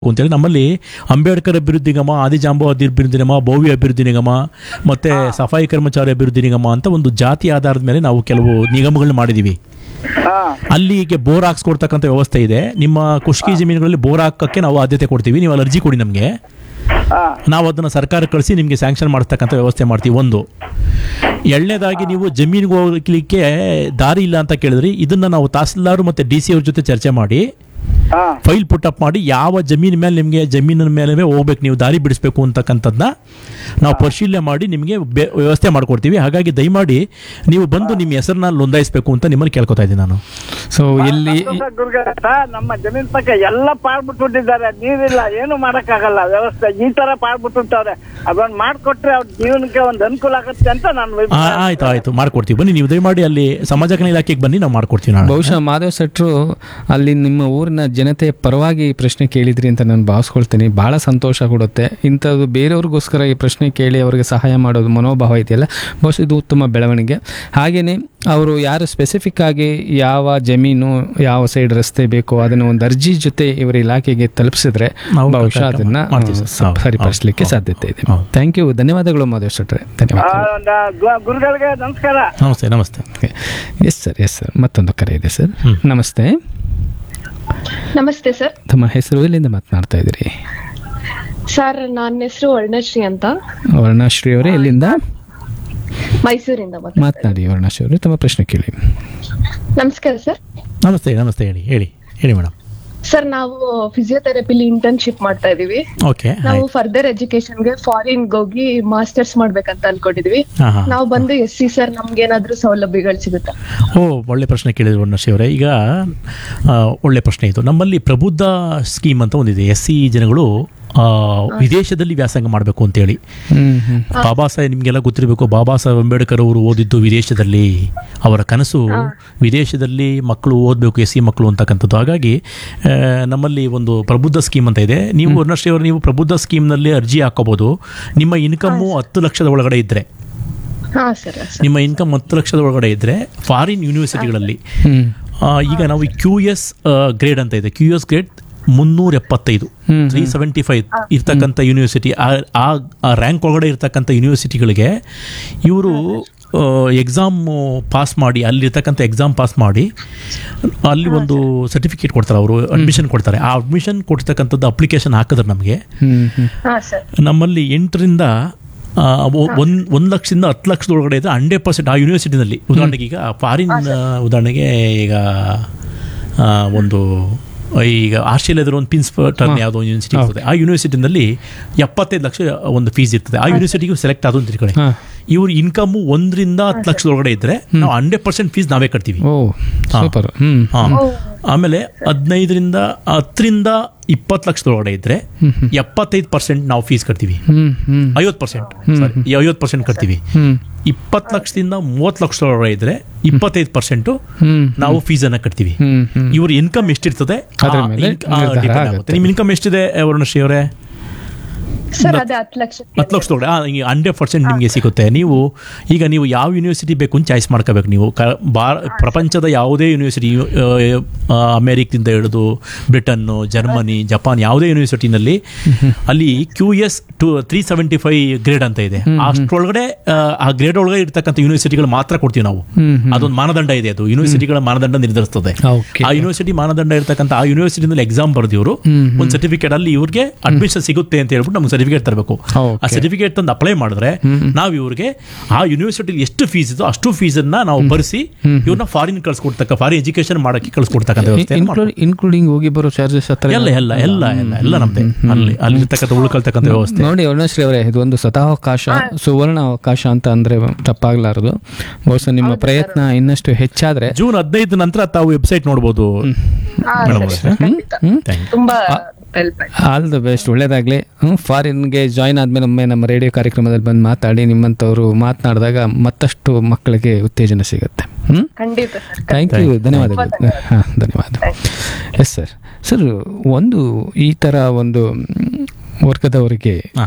ಅಂತೇಳಿ ನಮ್ಮಲ್ಲಿ ಅಂಬೇಡ್ಕರ್ ಅಭಿವೃದ್ಧಿ ನಿಗಮ ಆದಿಜಾಂಬೋ ಅಭಿವೃದ್ಧಿ ನಿಗಮ ಭವ್ಯ ಅಭಿವೃದ್ಧಿ ನಿಗಮ ಮತ್ತೆ ಸಫಾಯಿ ಕರ್ಮಚಾರಿ ಅಭಿವೃದ್ಧಿ ನಿಗಮ ಅಂತ ಒಂದು ಜಾತಿ ಆಧಾರದ ಮೇಲೆ ನಾವು ಕೆಲವು ನಿಗಮಗಳನ್ನ ಮಾಡಿದೀವಿ ಹಾ ಅಲ್ಲಿಗೆ ಬೋರ್ ಹಾಕ್ಸ್ಕೊಡ್ತಕ್ಕಂಥ ವ್ಯವಸ್ಥೆ ಇದೆ ನಿಮ್ಮ ಖುಷ್ಕಿ ಜಮೀನುಗಳಲ್ಲಿ ಬೋರ್ ಹಾಕಕ್ಕೆ ನಾವು ಆದ್ಯತೆ ಕೊಡ್ತೀವಿ ನೀವು ಅಲ್ಲಿ ಅರ್ಜಿ ಕೊಡಿ ನಮಗೆ ಹಾ ನಾವು ಅದನ್ನು ಸರ್ಕಾರ ಕಳಿಸಿ ನಿಮಗೆ ಸ್ಯಾಂಕ್ಷನ್ ಮಾಡಿಸ್ತಕ್ಕಂಥ ವ್ಯವಸ್ಥೆ ಮಾಡ್ತೀವಿ ಒಂದು ಎರಡನೇದಾಗಿ ನೀವು ಜಮೀನಿಗೆ ಹೋಗ್ಲಿಕ್ಕೆ ದಾರಿ ಇಲ್ಲ ಅಂತ ಕೇಳಿದ್ರಿ ಇದನ್ನ ನಾವು ತಹಸೀಲ್ದಾರ್ ಮತ್ತೆ ಡಿ ಸಿ ಅವ್ರ ಜೊತೆ ಚರ್ಚೆ ಮಾಡಿ ಹಾ ಫೈಲ್ ಪುಟ್ಟಪ್ ಮಾಡಿ ಯಾವ ಜಮೀನ್ ಮೇಲೆ ನಿಮಗೆ ಜಮೀನಿನ ಮೇಲೆ ಹೋಗ್ಬೇಕು ನೀವು ದಾರಿ ಬಿಡಿಸ್ಬೇಕು ಅಂತಕ್ಕಂಥದ್ದನ್ನ ನಾವು ಪರಿಶೀಲನೆ ಮಾಡಿ ನಿಮಗೆ ಬೆ- ವ್ಯವಸ್ಥೆ ಮಾಡ್ಕೊಡ್ತೀವಿ ಹಾಗಾಗಿ ದಯಮಾಡಿ ನೀವು ಬಂದು ನಿಮ್ಮ ಹೆಸರನ್ನ ನೋಂದಾಯಿಸಬೇಕು ಅಂತ ನಿಮ್ಮನ್ನು ಕೇಳ್ಕೊತಾ ಇದ್ದೀನಿ ನಾನು ಸೊ ಇಲ್ಲಿ ಸಂತೋಷ ಗುರುಗಳೇ ಸರ್, ನಮ್ಮ ಜಮೀನ್ ಪಕ್ಕ ಎಲ್ಲ ಪಾಡ್ಬಿಟ್ಟಿದ್ದಾರೆ ನೀರಿಲ್ಲ ಏನು ಮಾಡಕ್ಕಾಗಲ್ಲ ವ್ಯವಸ್ಥೆ ಈ ತರ ಪಾಡ್ಬಿಟ್ಟಿರ್ತಾರೆ ಅದೊಂದು ಮಾಡ್ಕೊಟ್ರೆ ಅವ್ರ ಜೀವನಕ್ಕೆ ಒಂದು ಅನುಕೂಲ ಆಗುತ್ತೆ ಅಂತ ನಾನು ಆ, ಆಯ್ತು ಆಯ್ತು ಮಾಡ್ಕೊಡ್ತೀವಿ ಬನ್ನಿ ನೀವು ದಯಮಾಡಿ ಅಲ್ಲಿ ಸಮಾಜ ಕಲ್ಯಾಣ ಇಲಾಖೆಗೆ ಬನ್ನಿ ನಾವು ಮಾಡ್ಕೊಡ್ತೀವಿ ನಾನು ಬಹುಶಃ ಮಾಧವ್ ಶೆಟ್ರು ಅಲ್ಲಿ ನಿಮ್ಮ ಊರಿನ ಜನತೆಯ ಪರವಾಗಿ ಈ ಪ್ರಶ್ನೆ ಕೇಳಿದ್ರಿ ಅಂತ ನಾನು ಭಾವಿಸ್ಕೊಳ್ತೀನಿ ಬಹಳ ಸಂತೋಷ ಕೊಡುತ್ತೆ ಇಂಥದ್ದು ಬೇರೆಯವ್ರಿಗೋಸ್ಕರ ಈ ಪ್ರಶ್ನೆ ಕೇಳಿ ಅವರಿಗೆ ಸಹಾಯ ಮಾಡೋದು ಮನೋಭಾವ ಇದೆಯಲ್ಲ ಬಹುಶಃ ಇದು ಉತ್ತಮ ಬೆಳವಣಿಗೆ ಹಾಗೆಯೇ ಅವರು ಯಾರು ಸ್ಪೆಸಿಫಿಕ್ ಆಗಿ ಯಾವ ಜಮೀನು ಯಾವ ಸೈಡ್ ರಸ್ತೆ ಬೇಕೋ ಅದನ್ನು ಒಂದು ಅರ್ಜಿ ಜೊತೆ ಇವರ ಇಲಾಖೆಗೆ ತಲುಪಿಸಿದ್ರೆ ನಾವು ಬಹುಶಃ ಕಾರ್ಯಕ್ರಮ ಅದನ್ನ ಮಾಡ್ತೀವಿ ಸರ್. ಸ- ಹೌದು, ಸರಿಪಡಿಸಲಿಕ್ಕೆ ಹೌದು, ಸಾಧ್ಯತೆ ಇದೆ ಹೌದು. ಥ್ಯಾಂಕ್ ಯು ಧನ್ಯವಾದಗಳು ಮಾಧವ್ ಶೆಟ್ರೆ ಧನ್ಯವಾದ ಗುರುಗಳಿಗೆ ನಮಸ್ಕಾರ ನಮಸ್ತೆ ನಮಸ್ತೆ ಎಸ್ ಸರ್ ಎಸ್ ಸರ್ ಮತ್ತೊಂದು ಕರೆ ಇದೆ ಸರ್ ಹ್ಮ್. ನಮಸ್ತೆ ನಮಸ್ತೆ ಸರ್ ತಮ್ಮ ಹೆಸರು ಎಲ್ಲಿಂದ ಮಾತನಾಡ್ತಾ ಇದ್ದೀರಿ ಸರ್ ನನ್ನ ಹೆಸರು ವರ್ಣಶ್ರೀ ಅಂತ ವರ್ಣಶ್ರೀ ಅವರೇ ಎಲ್ಲಿಂದ ಮೈಸೂರಿಂದ ಮಾತಾಡ್ತಾ ಮಾತನಾಡಿ ವರ್ಣಶ್ರೀ ಅವರೇ ತಮ್ಮ ಪ್ರಶ್ನೆ ಕೇಳಿ ಇದ್ದೀನಿ. ನಮಸ್ಕಾರ ಸರ್ ನಮಸ್ತೆ ನಮಸ್ತೆ ಹೇಳಿ ಹೇಳಿ ಹೇಳಿ ಮೇಡಮ್ ಸರ್ ನಾವು ಫಿಸಿಯೋಥೆರಪಿಲಿ ಇಂಟರ್ನ್ಶಿಪ್ ಮಾಡ್ತಾ ಇದೀವಿ ಓಕೆ ನಾವು ಫರ್ದರ್ ಎಜುಕೇಶನ್ಗೆ ಫಾರಿನ್ ಹೋಗಿ ಮಾಸ್ಟರ್ಸ್ ಮಾಡ್ಬೇಕಂತ ಅನ್ಕೊಂಡಿದೀವಿ ಹಾಂ ಹಾಂ ನಾವು ಬಂದು ಎಸ್ ಸಿ ಸರ್ ನಮ್ಗೆ ಏನಾದ್ರೂ ಸೌಲಭ್ಯಗಳು ಸಿಗುತ್ತಾ ಓ ಒಳ್ಳೆ ಪ್ರಶ್ನೆ ಕೇಳಿದ್ರು ವರ್ಣಶ್ರೀ ಅವರೇ ಈಗ ಆ, ಒಳ್ಳೆ ಪ್ರಶ್ನೆ ಇದು ನಮ್ಮಲ್ಲಿ ಪ್ರಬುದ್ಧ ಸ್ಕೀಮ್ ಅಂತ ಒಂದಿದೆ ಎಸ್ ಸಿ ಜನಗಳು ಆ, ವಿದೇಶದಲ್ಲಿ ವ್ಯಾಸಂಗ ಮಾಡಬೇಕು ಅಂತೇಳಿ ಹ್ಮ್ ಹ್ಮ್ ಬಾಬಾ ಸಾಹೇಬ್ ನಿಮಗೆಲ್ಲ ಗೊತ್ತಿರಬೇಕು ಬಾಬಾ ಸಾಹೇಬ್ ಅಂಬೇಡ್ಕರ್ ಅವರು ಓದಿದ್ದು ವಿದೇಶದಲ್ಲಿ ಅವರ ಕನಸು ವಿದೇಶದಲ್ಲಿ ಮಕ್ಕಳು ಓದಬೇಕು ಎಸ್ ಸಿ ಮಕ್ಕಳು ಅಂತಕ್ಕಂಥದ್ದು ಹಾಗಾಗಿ ಆ, ನಮ್ಮಲ್ಲಿ ಒಂದು ಪ್ರಬುದ್ಧ ಸ್ಕೀಮ್ ಅಂತ ಇದೆ ನೀವು ವರ್ಣಶ್ರೀ ಅವರು ನೀವು ಪ್ರಬುದ್ಧ ಸ್ಕೀಮ್ನಲ್ಲಿ ಅರ್ಜಿ ಹಾಕೋಬೋದು ನಿಮ್ಮ ಇನ್ಕಮ್ಮು ಹತ್ತು ಲಕ್ಷದ ಒಳಗಡೆ ಇದ್ದರೆ ಹಾ ಸರ್ ನಿಮ್ಮ ಇನ್ಕಮ್ ಹತ್ತು ಲಕ್ಷದ ಒಳಗಡೆ ಇದ್ದರೆ ಫಾರಿನ್ ಯೂನಿವರ್ಸಿಟಿಗಳಲ್ಲಿ ಹ್ಮ್ ಆ, ಈಗ ನಾವು ಕ್ಯೂ ಎಸ್ ಗ್ರೇಡ್ ಅಂತ ಇದೆ ಕ್ಯೂ ಎಸ್ ಗ್ರೇಡ್ ಮುನ್ನೂರ ಎಪ್ಪತ್ತೈದು ಹ್ಮ್, ತ್ರೀ ಸೆವೆಂಟಿ ಫೈವ್ ಇರ್ತಕ್ಕಂಥ ಯೂನಿವರ್ಸಿಟಿ ಆ ರ್ಯಾಂಕ್ ಒಳಗಡೆ ಇರ್ತಕ್ಕಂಥ ಯೂನಿವರ್ಸಿಟಿಗಳಿಗೆ ಇವರು ಎಕ್ಸಾಮ್ ಪಾಸ್ ಮಾಡಿ ಅಲ್ಲಿರ್ತಕ್ಕಂಥ ಎಕ್ಸಾಮ್ ಪಾಸ್ ಮಾಡಿ ಅಲ್ಲಿ ಒಂದು ಸರ್ಟಿಫಿಕೇಟ್ ಕೊಡ್ತಾರೆ ಅವರು ಅಡ್ಮಿಷನ್ ಕೊಡ್ತಾರೆ ಆ ಅಡ್ಮಿಷನ್ ಕೊಡ್ತಕ್ಕಂಥದ್ದು ಅಪ್ಲಿಕೇಶನ್ ಹಾಕಿದ್ರೆ ನಮಗೆ ಹ್ಮ್ ಹ್ಮ್ ಹಾ ಸರ್ ನಮ್ಮಲ್ಲಿ ಎಂಟರಿಂದ ಒಂದು ಒಂದು ಲಕ್ಷದಿಂದ ಹತ್ತು ಲಕ್ಷದೊಳಗಡೆ ಇದ್ದರೆ ಹಂಡ್ರೆಡ್ ಪರ್ಸೆಂಟ್ ಆ ಯೂನಿವರ್ಸಿಟಿನಲ್ಲಿ ಉದಾಹರಣೆಗೆ ಈಗ ಫಾರಿನ್ ಉದಾಹರಣೆಗೆ ಈಗ ಆ, ಒಂದು ಈಗ ಆಸ್ಟ್ರೇಲಿಯಾದ ಒಂದು ಪ್ರಿನ್ಸಿಪಲ್ ಯಾವುದೋ ಒಂದು ಯೂನಿವರ್ಸಿಟಿ ಇರ್ತದೆ ಆ ಯೂನಿವರ್ಸಿಟಿನಲ್ಲಿ ಎಪ್ಪತ್ತೈದು ಲಕ್ಷ ಒಂದು ಫೀಸ್ ಇರ್ತದೆ ಆ ಯೂನಿವರ್ಸಿಟಿಗೆ ಸೆಲೆಕ್ಟ್ ಆದ ಅಂತ ತಿಳ್ಕೊಳ್ಳಿ ಹಾ. ಇವ್ರ ಇನ್ಕಮ್ ಒಂದರಿಂದ ಹತ್ತು ಲಕ್ಷದೊಳಗಡೆ ಇದ್ದರೆ ನಾವು ಹಂಡ್ರೆಡ್ ಪರ್ಸೆಂಟ್ ಫೀಸ್ ನಾವೇ ಕಟ್ತೀವಿ ಓ ಸೂಪರ್ ಹ್ಮ್ ಹಾಂ ಆಮೇಲೆ ಹದಿನೈದರಿಂದ ಹತ್ತರಿಂದ ಇಪ್ಪತ್ತು ಲಕ್ಷದೊಳಗಡೆ ಇದ್ದರೆ ಎಪ್ಪತ್ತೈದು ಪರ್ಸೆಂಟ್ ನಾವು ಫೀಸ್ ಕಟ್ತೀವಿ ಹ್ಮ್ ಹ್ಮ್ ಐವತ್ತು ಪರ್ಸೆಂಟ್ ಸಾರಿ ಐವತ್ತು ಪರ್ಸೆಂಟ್ ಕಟ್ತೀವಿ ಹ್ಮ್ ಇಪ್ಪತ್ತು ಲಕ್ಷದಿಂದ ಮೂವತ್ತು ಲಕ್ಷದೊಳಗಡೆ ಇದ್ರೆ ಇಪ್ಪತ್ತೈದು ಪರ್ಸೆಂಟು ಹ್ಮ್ ನಾವು ಫೀಸನ್ನು ಕಟ್ತೀವಿ ಹ್ಮ್ ಹ್ಮ್ ಇವ್ರ ಇನ್ಕಮ್ ಎಷ್ಟಿರ್ತದೆ ಅದ್ರ ಆ ಮೇಲೆ ಇನ್ಕ- ಆ ನಿರ್ಧಾರ depend ಆಗುತ್ತೆ. ಆಗುತ್ತೆ. ನಿಮ್ಮ ಇನ್ಕಮ್ ಎಷ್ಟಿದೆ ವರ್ಣಶ್ರೀ ಅವರೇ ಸರ್ ಅದೇ ಹತ್ತು ಲಕ್ಷ ಹತ್ತು ಲಕ್ಷದೊಳಗಡೆ ಹಂಡ್ರೆಡ್ ಪರ್ಸೆಂಟ್ ನಿಮಗೆ ಸಿಗುತ್ತೆ ನೀವು ಈಗ ನೀವು ಯಾವ ಯೂನಿವರ್ಸಿಟಿ ಬೇಕು ಅಂತ ಚಾಯ್ಸ್ ಮಾಡ್ಕೋಬೇಕು ನೀವು ಕ ಭಾರ ಪ್ರಪಂಚದ ಯಾವುದೇ ಯೂನಿವರ್ಸಿಟಿ ಅಮೇರಿಕದಿಂದ ಹಿಡಿದು ಬ್ರಿಟನ್ನು ಜರ್ಮನಿ ಜಪಾನ್ ಯಾವುದೇ ಯೂನಿವರ್ಸಿಟಿನಲ್ಲಿ ಅಲ್ಲಿ Q S to three seventy five grade ಅಂತ ಇದೆ ಅಷ್ಟರೊಳಗಡೆ ಆ, ಆ ಗ್ರೇಡ್ ಒಳಗಡೆ ಇರ್ತಕ್ಕಂಥ ಯೂನಿವರ್ಸಿಟಿಗಳು ಮಾತ್ರ ಕೊಡ್ತೀವಿ ನಾವು ಹ್ಮ್ ಹ್ಮ್ ಅದೊಂದು ಮಾನದಂಡ ಇದೆ ಅದು ಯೂನಿವರ್ಸಿಟಿಗಳ ಮಾನದಂಡ ನಿರ್ಧರಿಸ್ತದೆ ಓಕೆ ಆ ಯೂನಿವರ್ಸಿಟಿ ಮಾನದಂಡ ಇರ್ತಕ್ಕಂಥ ಆ ಯೂನಿವರ್ಸಿಟಿನಲ್ಲಿ ಎಕ್ಸಾಮ್ ಬರೆದು ಇವರು ಹ್ಮ್, ಒಂದು ಸರ್ಟಿಫಿಕೇಟ್ ಅಲ್ಲಿ ಇವ್ರಿಗೆ ಅಡ್ಮಿಷನ್ ಸಿಗುತ್ತೆ ಅಂತ ಹೇಳ್ಬಿಟ್ಟು ನಮ್ಗೆ ಸರ್ಟಿಫಿಕೇಟ್ ತರಬೇಕು Okay. ಆ ಸರ್ಟಿಫಿಕೇಟ್ ತಂದು ಅಪ್ಲೈ ಮಾಡಿದ್ರೆ ನಾವು ಇವ್ರಿಗೆ ಆ ಯೂನಿವರ್ಸಿಟಿ ಎಷ್ಟು ಫೀಸ್ ಇದೋ ಅಷ್ಟು ಫೀಸನ್ನ ನಾವು ಭರಿಸಿ ಇವ್ರನ್ನ ಫಾರಿನ್ ಕಳ್ಸಿಕೊಡ್ತಕ್ಕ ಫಾರಿನ್ ಎಜುಕೇಶನ್ ಮಾಡಕ್ಕೆ ಕಳ್ಸಿಕೊಡ್ತಕ್ಕಂಥ ವ್ಯವಸ್ಥೆ ಇನ್ಕ್ಲೂಡಿಂಗ್ ಹೋಗಿ ಬರೋ ಚಾರ್ಜಸ್ ಹತ್ರ ಎಲ್ಲ ಎಲ್ಲ ಎಲ್ಲ ಎಲ್ಲ ಎಲ್ಲ ನಮ್ದೆ ಅಲ್ಲಿ ಅಲ್ಲಿರ್ತಕ್ಕಂಥ ಉಳ್ಕೊಳ್ತಕ್ಕಂಥ ವ್ಯವಸ್ಥೆ ನೋಡಿ ಅರುಣಶ್ರೀ ಅವರೇ ಇದೊಂದು ಸತಾವಕಾಶ ಸುವರ್ಣ ಅವಕಾಶ ಅಂತ ಅಂದ್ರೆ ತಪ್ಪಾಗ್ಲಾರದು ಬಹುಶಃ ನಿಮ್ಮ ಪ್ರಯತ್ನ ಇನ್ನಷ್ಟು ಹೆಚ್ಚಾದ್ರೆ ಜೂನ್ ಹದಿನೈದು ನಂತರ ತಾವು ವೆಬ್ಸೈಟ್ ನೋಡ್ಬೋದು ಮೇಡಮ್ ಅವರೇ ಥ್ಯಾಂಕ್ ತುಂಬಾ ಹೆಲ್ಪ್ ಆಯ್ತು ಆಲ್ ದ ಬೆಸ್ಟ್ ಒಳ್ಳೇದಾಗ್ಲಿ ಹ್ಮ್ ಫಾರಿನ್ಗೆ ಜಾಯ್ನ್ ಆದ್ಮೇಲೆ ಒಮ್ಮೆ ನಮ್ಮ ರೇಡಿಯೋ ಕಾರ್ಯಕ್ರಮದಲ್ಲಿ ಬಂದು ಮಾತಾಡಿ ನಿಮ್ಮಂಥವ್ರು ಮಾತನಾಡಿದಾಗ ಮತ್ತಷ್ಟು ಮಕ್ಕಳಿಗೆ ಉತ್ತೇಜನ ಸಿಗುತ್ತೆ ಹ್ಮ್ ಖಂಡಿತ ಸರ್ ಥ್ಯಾಂಕ್ ಯು ಧನ್ಯವಾದಗಳು ಹಾಂ ಧನ್ಯವಾದ ಎಸ್ ಸರ್ ಸರ್ ಒಂದು ಈ ಥರ ಒಂದು ಮ್, ವರ್ಗದವರಿಗೆ ಹಾಂ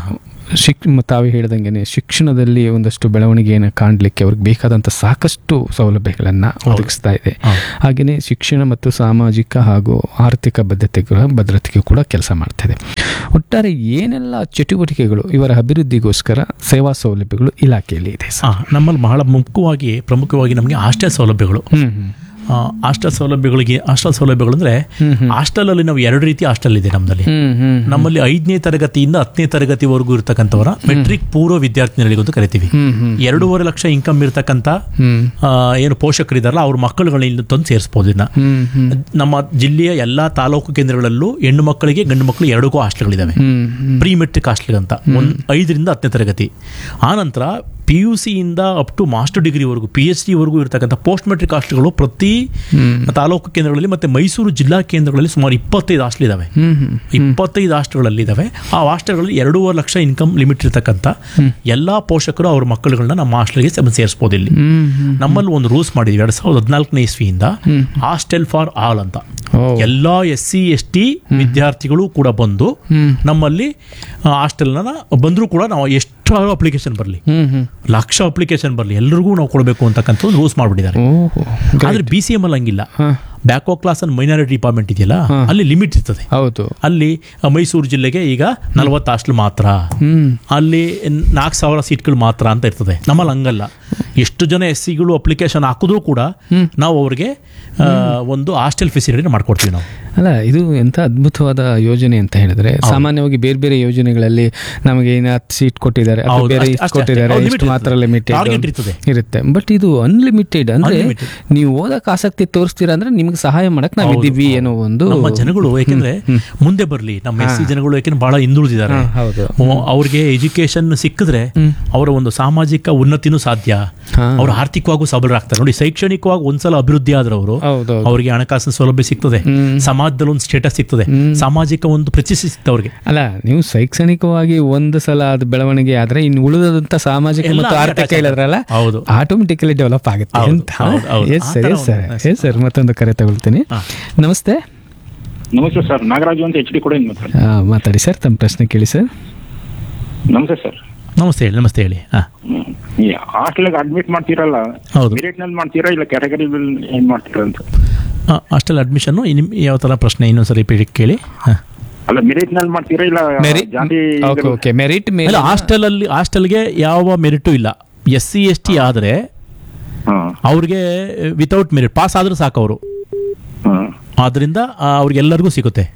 ಶಿಕ್ ತಾವು ಹೇಳ್ದಂಗೆ ಶಿಕ್ಷಣದಲ್ಲಿ ಒಂದಷ್ಟು ಬೆಳವಣಿಗೆಯನ್ನು ಕಾಣಲಿಕ್ಕೆ ಅವ್ರಿಗೆ ಬೇಕಾದಂಥ ಸಾಕಷ್ಟು ಸೌಲಭ್ಯಗಳನ್ನು ಒದಗಿಸ್ತಾ ಇದೆ ಹೌದು. ಹಾಗೆಯೇ ಶಿಕ್ಷಣ ಮತ್ತು ಸಾಮಾಜಿಕ ಹಾಗೂ ಆರ್ಥಿಕ ಬದ್ಧತೆಗಳ ಭದ್ರತೆಗೆ ಕೂಡ ಕೆಲಸ ಮಾಡ್ತಿದೆ ಒಟ್ಟಾರೆ ಏನೆಲ್ಲ ಚಟುವಟಿಕೆಗಳು ಇವರ ಅಭಿವೃದ್ಧಿಗೋಸ್ಕರ ಸೇವಾ ಸೌಲಭ್ಯಗಳು ಇಲಾಖೆಯಲ್ಲಿ ಇದೆ ಸರ್ ಆ, ನಮ್ಮಲ್ಲಿ ಬಹಳ ಮುಖ್ಯವಾಗಿ ಪ್ರಮುಖವಾಗಿ ನಮಗೆ ಹಾಸ್ಟೆಲ್ ಸೌಲಭ್ಯಗಳು ಹ್ಮ್ ಹ್ಮ್ ಆ, ಹಾಸ್ಟೆಲ್ ಸೌಲಭ್ಯಗಳಿಗೆ ಹಾಸ್ಟೆಲ್ ಸೌಲಭ್ಯಗಳು ಅಂದರೆ ಹಾಸ್ಟೆಲಲ್ಲಿ ನಾವು ಎರಡು ರೀತಿ ಹಾಸ್ಟೆಲ್ ಇದೆ ನಮ್ಮಲ್ಲಿ ಹ್ಮ್ ಹ್ಮ್ ನಮ್ಮಲ್ಲಿ ಐದನೇ ತರಗತಿಯಿಂದ ಹತ್ತನೇ ತರಗತಿವರೆಗೂ ಇರ್ತಕ್ಕಂಥವರ ಮೆಟ್ರಿಕ್ ಪೂರ್ವ ವಿದ್ಯಾರ್ಥಿನಿಗಳಿಗೆ ಅಂತ ಕರಿತೀವಿ ಹ್ಮ್ ಹ್ಮ್ ಎರಡೂವರೆ ಲಕ್ಷ ಇನ್ಕಮ್ ಇರ್ತಕ್ಕಂಥ ಹ್ಮ್ ಆ, ಏನು ಪೋಷಕರಿದಾರಲ್ಲ ಅವ್ರ ಮಕ್ಕಳುಗಳನ್ನ ತಂದು ಸೇರಿಸ್ಬೋದು ಇದನ್ನ ಹ್ಮ್ ಹ್ಮ್ ನಮ್ಮ ಜಿಲ್ಲೆಯ ಎಲ್ಲಾ ತಾಲೂಕು ಕೇಂದ್ರಗಳಲ್ಲೂ ಹೆಣ್ಣು ಮಕ್ಕಳಿಗೆ ಗಂಡು ಮಕ್ಕಳು ಎರಡಕ್ಕೂ ಹಾಸ್ಟೆಲ್ಗಳಿದಾವೆ hmm hmm pre matric hostel ಅಂತ ಒಂದು ಐದರಿಂದ ಹತ್ತನೇ ತರಗತಿ ಆನಂತರ ಪಿ ಯು ಸಿಯಿಂದ ಅಪ್ ಟು ಮಾಸ್ಟರ್ ಡಿಗ್ರಿವರೆಗೂ ಪಿ ಎಚ್ ಡಿವರೆಗೂ ಇರತಕ್ಕಂಥ ಪೋಸ್ಟ್ ಮೆಟ್ರಿಕ್ ಹಾಸ್ಟೆಲ್ಗಳು ಪ್ರತಿ ತಾಲೂಕು ಕೇಂದ್ರಗಳಲ್ಲಿ ಮತ್ತೆ ಮೈಸೂರು ಜಿಲ್ಲಾ ಕೇಂದ್ರಗಳಲ್ಲಿ ಸುಮಾರು ಇಪ್ಪತ್ತೈದು ಹಾಸ್ಟೆಲ್ ಇದಾವೆ ಹ್ಮ್ ಹ್ಮ್ ಇಪ್ಪತ್ತೈದು ಹಾಸ್ಟೆಲ್ಗಳಲ್ಲಿ ಇದಾವೆ ಆ ಹಾಸ್ಟೆಲ್ಗಳಲ್ಲಿ ಎರಡೂವರೆ ಲಕ್ಷ ಇನ್ಕಮ್ ಲಿಮಿಟ್ ಇರ್ತಕ್ಕಂಥ ಎಲ್ಲಾ ಪೋಷಕರು ಅವ್ರ ಮಕ್ಕಳುಗಳನ್ನ ನಮ್ಮ ಹಾಸ್ಟೆಲ್ಗೆ ಸೇರಿಸ್ಬೋದು ಇಲ್ಲಿ ಹ್ಮ್ ಹ್ಮ್ ನಮ್ಮಲ್ಲಿ ಒಂದು ರೂಲ್ಸ್ ಮಾಡಿದ್ವಿ ಎರಡ್ ಸಾವಿರದ ಹದಿನಾಲ್ಕನೇ ಇಸ್ವಿಯಿಂದ ಹಾಸ್ಟೆಲ್ ಫಾರ್ ಆಲ್ ಅಂತ ಓ. ಎಲ್ಲಾ ಎಸ್ ಸಿ ಎಸ್ ಟಿ ವಿದ್ಯಾರ್ಥಿಗಳು ಕೂಡ ಬಂದು ನಮ್ಮಲ್ಲಿ ಹಾಸ್ಟೆಲ್ನ ಬಂದರೂ ಕೂಡ ನಾವು ಎಷ್ಟು ಅಪ್ಲಿಕೇಶನ್ ಬರಲಿ ಹ್ಮ್ ಹ್ಮ್ ಲಕ್ಷ ಅಪ್ಲಿಕೇಶನ್ ಬರಲಿ ಎಲ್ರಿಗೂ ನಾವು ಕೊಡಬೇಕು ಅಂತಕ್ಕಂಥ ಒಂದು ರೂಲ್ಸ್ ಮಾಡಿಬಿಟ್ಟಿದ್ದಾರೆ ಓಹೋ ಆದ್ರೆ ಬಿ ಸಿ ಎಮ್ ಅಲ್ಲಿ ಹಂಗಿಲ್ಲ ಹಾ. ಬ್ಯಾಕೋ ಕ್ಲಾಸ್ ಅಂಡ್ ಮೈನಾರಿಟಿ ಡಿಪಾರ್ಟ್ಮೆಂಟ್ ಇದೆಯಲ್ಲ ಅಲ್ಲಿ ಲಿಮಿಟ್ ಇರ್ತದೆ ಹೌದು ಅಲ್ಲಿ ಆ, ಮೈಸೂರು ಜಿಲ್ಲೆಗೆ ಈಗ ನಲವತ್ತು ಹಾಸ್ಟೆಲ್ ಮಾತ್ರ ಹ್ಮ್ ಅಲ್ಲಿ ನಾಲ್ಕು ಸಾವಿರ ಸೀಟ್ಗಳು ಮಾತ್ರ ಅಂತ ಇರ್ತದೆ ನಮ್ಮಲ್ಲಿ ಹಂಗಲ್ಲ ಎಷ್ಟು ಜನ ಎಸ್ ಸಿಗಳು ಅಪ್ಲಿಕೇಶನ್ ಹಾಕಿದ್ರು ಕೂಡ ನಾವು ಅವ್ರಿಗೆ ಆ, ಒಂದು ಹಾಸ್ಟೆಲ್ ಫೆಸಿಲಿಟಿ ಮಾಡ್ಕೊಡ್ತೀವಿ ನಾವು ಅಲ್ಲ ಇದು ಎಂಥ ಅದ್ಭುತವಾದ ಯೋಜನೆ ಅಂತ ಹೇಳಿದ್ರೆ ಸಾಮಾನ್ಯವಾಗಿ ಬೇರೆ ಬೇರೆ ಯೋಜನೆಗಳಲ್ಲಿ ನಮಗೆ ಏನು ಹತ್ತು ಸೀಟ್ ಕೊಟ್ಟಿದ್ದಾರೆ ಅಥವಾ ಹೌದು, ಬೇರೆ ಅಷ್ಟೇ, ಇಷ್ಟು ಅಷ್ಟೇ, ಕೊಟ್ಟಿದ್ದಾರೆ ಹೌದು, ಇಷ್ಟು limit ಮಾತ್ರ ಇರ್ತದೆ. ಲಿಮಿಟೆಡ್ Target ಇರ್ತದೆ. ಇರುತ್ತೆ ಬಟ್ ಇದು ಅನ್ಲಿಮಿಟೆಡ್ ಅಂದ್ರೆ Unlimited. ನೀವು ಓದಕ್ಕೆ ಆಸಕ್ತಿ ತೋರಿಸ್ತೀರಾ ಅಂದ್ರೆ ನಿಮ್ಗೆ ಸಹಾಯ ಮಾಡಕ್ ನಾವು ಇದ್ದೀವಿ ಏನೋ ಒಂದು ನಮ್ಮ ಜನಗಳು ಯಾಕೆಂದ್ರೆ ಮುಂದೆ ಬರಲಿ ನಮ್ಮ ಎಸ್ ಸಿ ಜನಗಳು ಯಾಕೆಂದ್ರೆ ಬಹಳ ಹಿಂದುಳಿದಿದ್ದಾರೆ ಹಾ, ಹೌದು ಓ, ಅವ್ರಿಗೆ ಎಜುಕೇಶನ್ ಸಿಕ್ಕಿದ್ರೆ ಅವರ ಒಂದು ಸಾಮಾಜಿಕ ಉನ್ನತಿನೂ ಸಾಧ್ಯ ಹಾ. ಅವರು ಆರ್ಥಿಕವಾಗೂ ಸಬಲರಾಗ್ತಾರೆ ನೋಡಿ ಶೈಕ್ಷಣಿಕವಾಗಿ ಒಂದ್ಸಲ ಅಭಿವೃದ್ಧಿ ಆದ್ರೆ ಅವರು ಹೌದು ಅವರಿಗೆ ಹಣಕಾಸಿನ ಸೌಲಭ್ಯ ಸಿಗ್ತದೆ ಸಮಾಜದಲ್ಲಿ ಒಂದು ಸ್ಟೇಟಸ್ ಸಿಗ್ತದೆ ಸಾಮಾಜಿಕ ಒಂದು ಪ್ರತಿಷ್ಠೆ ಸಿಗ್ತದೆ ಅವ್ರಿಗೆ ಅಲ್ಲ ನೀವು ಶೈಕ್ಷಣಿಕವಾಗಿ ಒಂದು ಸಲ ಅದು ಬೆಳವಣಿಗೆ ಆದ್ರೆ ಇನ್ನು ಉಳಿದಂತ ಸಾಮಾಜಿಕ ಎಲ್ಲ ಮತ್ತು ಅದೇ ಆರ್ಥಿಕ attach ಹೇಳಿದ್ರಲ್ಲ ಹೌದು. ಆಟೋಮೆಟಿಕಲಿ ಡೆವಲಪ್ ಆಗುತ್ತೆ ಹೌದು, ಅಂತ ಹೌದು, ಹೌದು. ಎಸ್ ಆ ಸರ್ ಥರ ಎಸ್ ಸರ್ ಒಂದು ಎಸ್ ಸರ್ ಮತ್ತೊಂದು ಕರೆ ತಗೊಳ್ತೀನಿ ಹಾ. ನಮಸ್ತೆ ನಮಸ್ತೆ ಸರ್ ನಾಗರಾಜು ಅಂತ ಎಚ್ ಡಿ ಕೂಡ ಮಾತಾಡ್ತೀನಿ ಆ, ಮಾತಾಡಿ ಸರ್ ತಮ್ಮ ಪ್ರಶ್ನೆ ಕೇಳಿ ಸರ್ ನಮಸ್ತೆ ಸರ್ ನಮಸ್ತೆ ಹೇಳಿ ನಮಸ್ತೆ ಹೇಳಿ ಹಾ ಈ ಹಾಸ್ಟೆಲ್ಗೆ ಅಡ್ಮಿಟ್ ಮಾಡ್ತೀರಲ್ಲ ಹೌದು. ಮೆರಿಟ್ ನಲ್ಲಿ ಮಾಡ್ತೀರಾ ಇಲ್ಲ ಕ್ಯಾಟಗರಿ ಏನ್ ಮಾಡ್ತೀರಾ ಅಂತ ಅಷ್ಟೆಲ್ಲ ಅಡ್ಮಿಷನ್ ನಿಮ್ ಯಾವ ಥರ ಪ್ರಶ್ನೆ ಇನ್ನೊಂದ್ಸರಿ ರಿಪೀಟ್ ಕೇಳಿ ಹಾ ಅಲ್ಲ ಮೆರಿಟ್ ನಲ್ಲಿ ಮಾಡ್ತೀರಾ ಇಲ್ಲ ಮೆರಿಟ್ ಜಾತಿ ಓಕೆ ಓಕೆ ಮೆರಿಟ್ ಮೇಲೆ ಅಲ್ಲ ಹಾಸ್ಟೆಲ್ ಅಲ್ಲಿ ಹಾಸ್ಟೆಲ್ಗೆ ಯಾವ ಮೆರಿಟು ಇಲ್ಲ ಎಸ್ ಸಿ ಎಸ್ ಟಿ ಆದರೆ ಹಾ ಅವ್ರಿಗೆ ವಿತೌಟ್ ಮೆರಿಟ್ ಪಾಸ್ ಆದ್ರೂ ಸಾಕು ಅವರು ಹಾ ಆದ್ರಿಂದ ಆ, ಅವ್ರಿಗೆಲ್ಲರಿಗೂ ಸಿಗುತ್ತೆ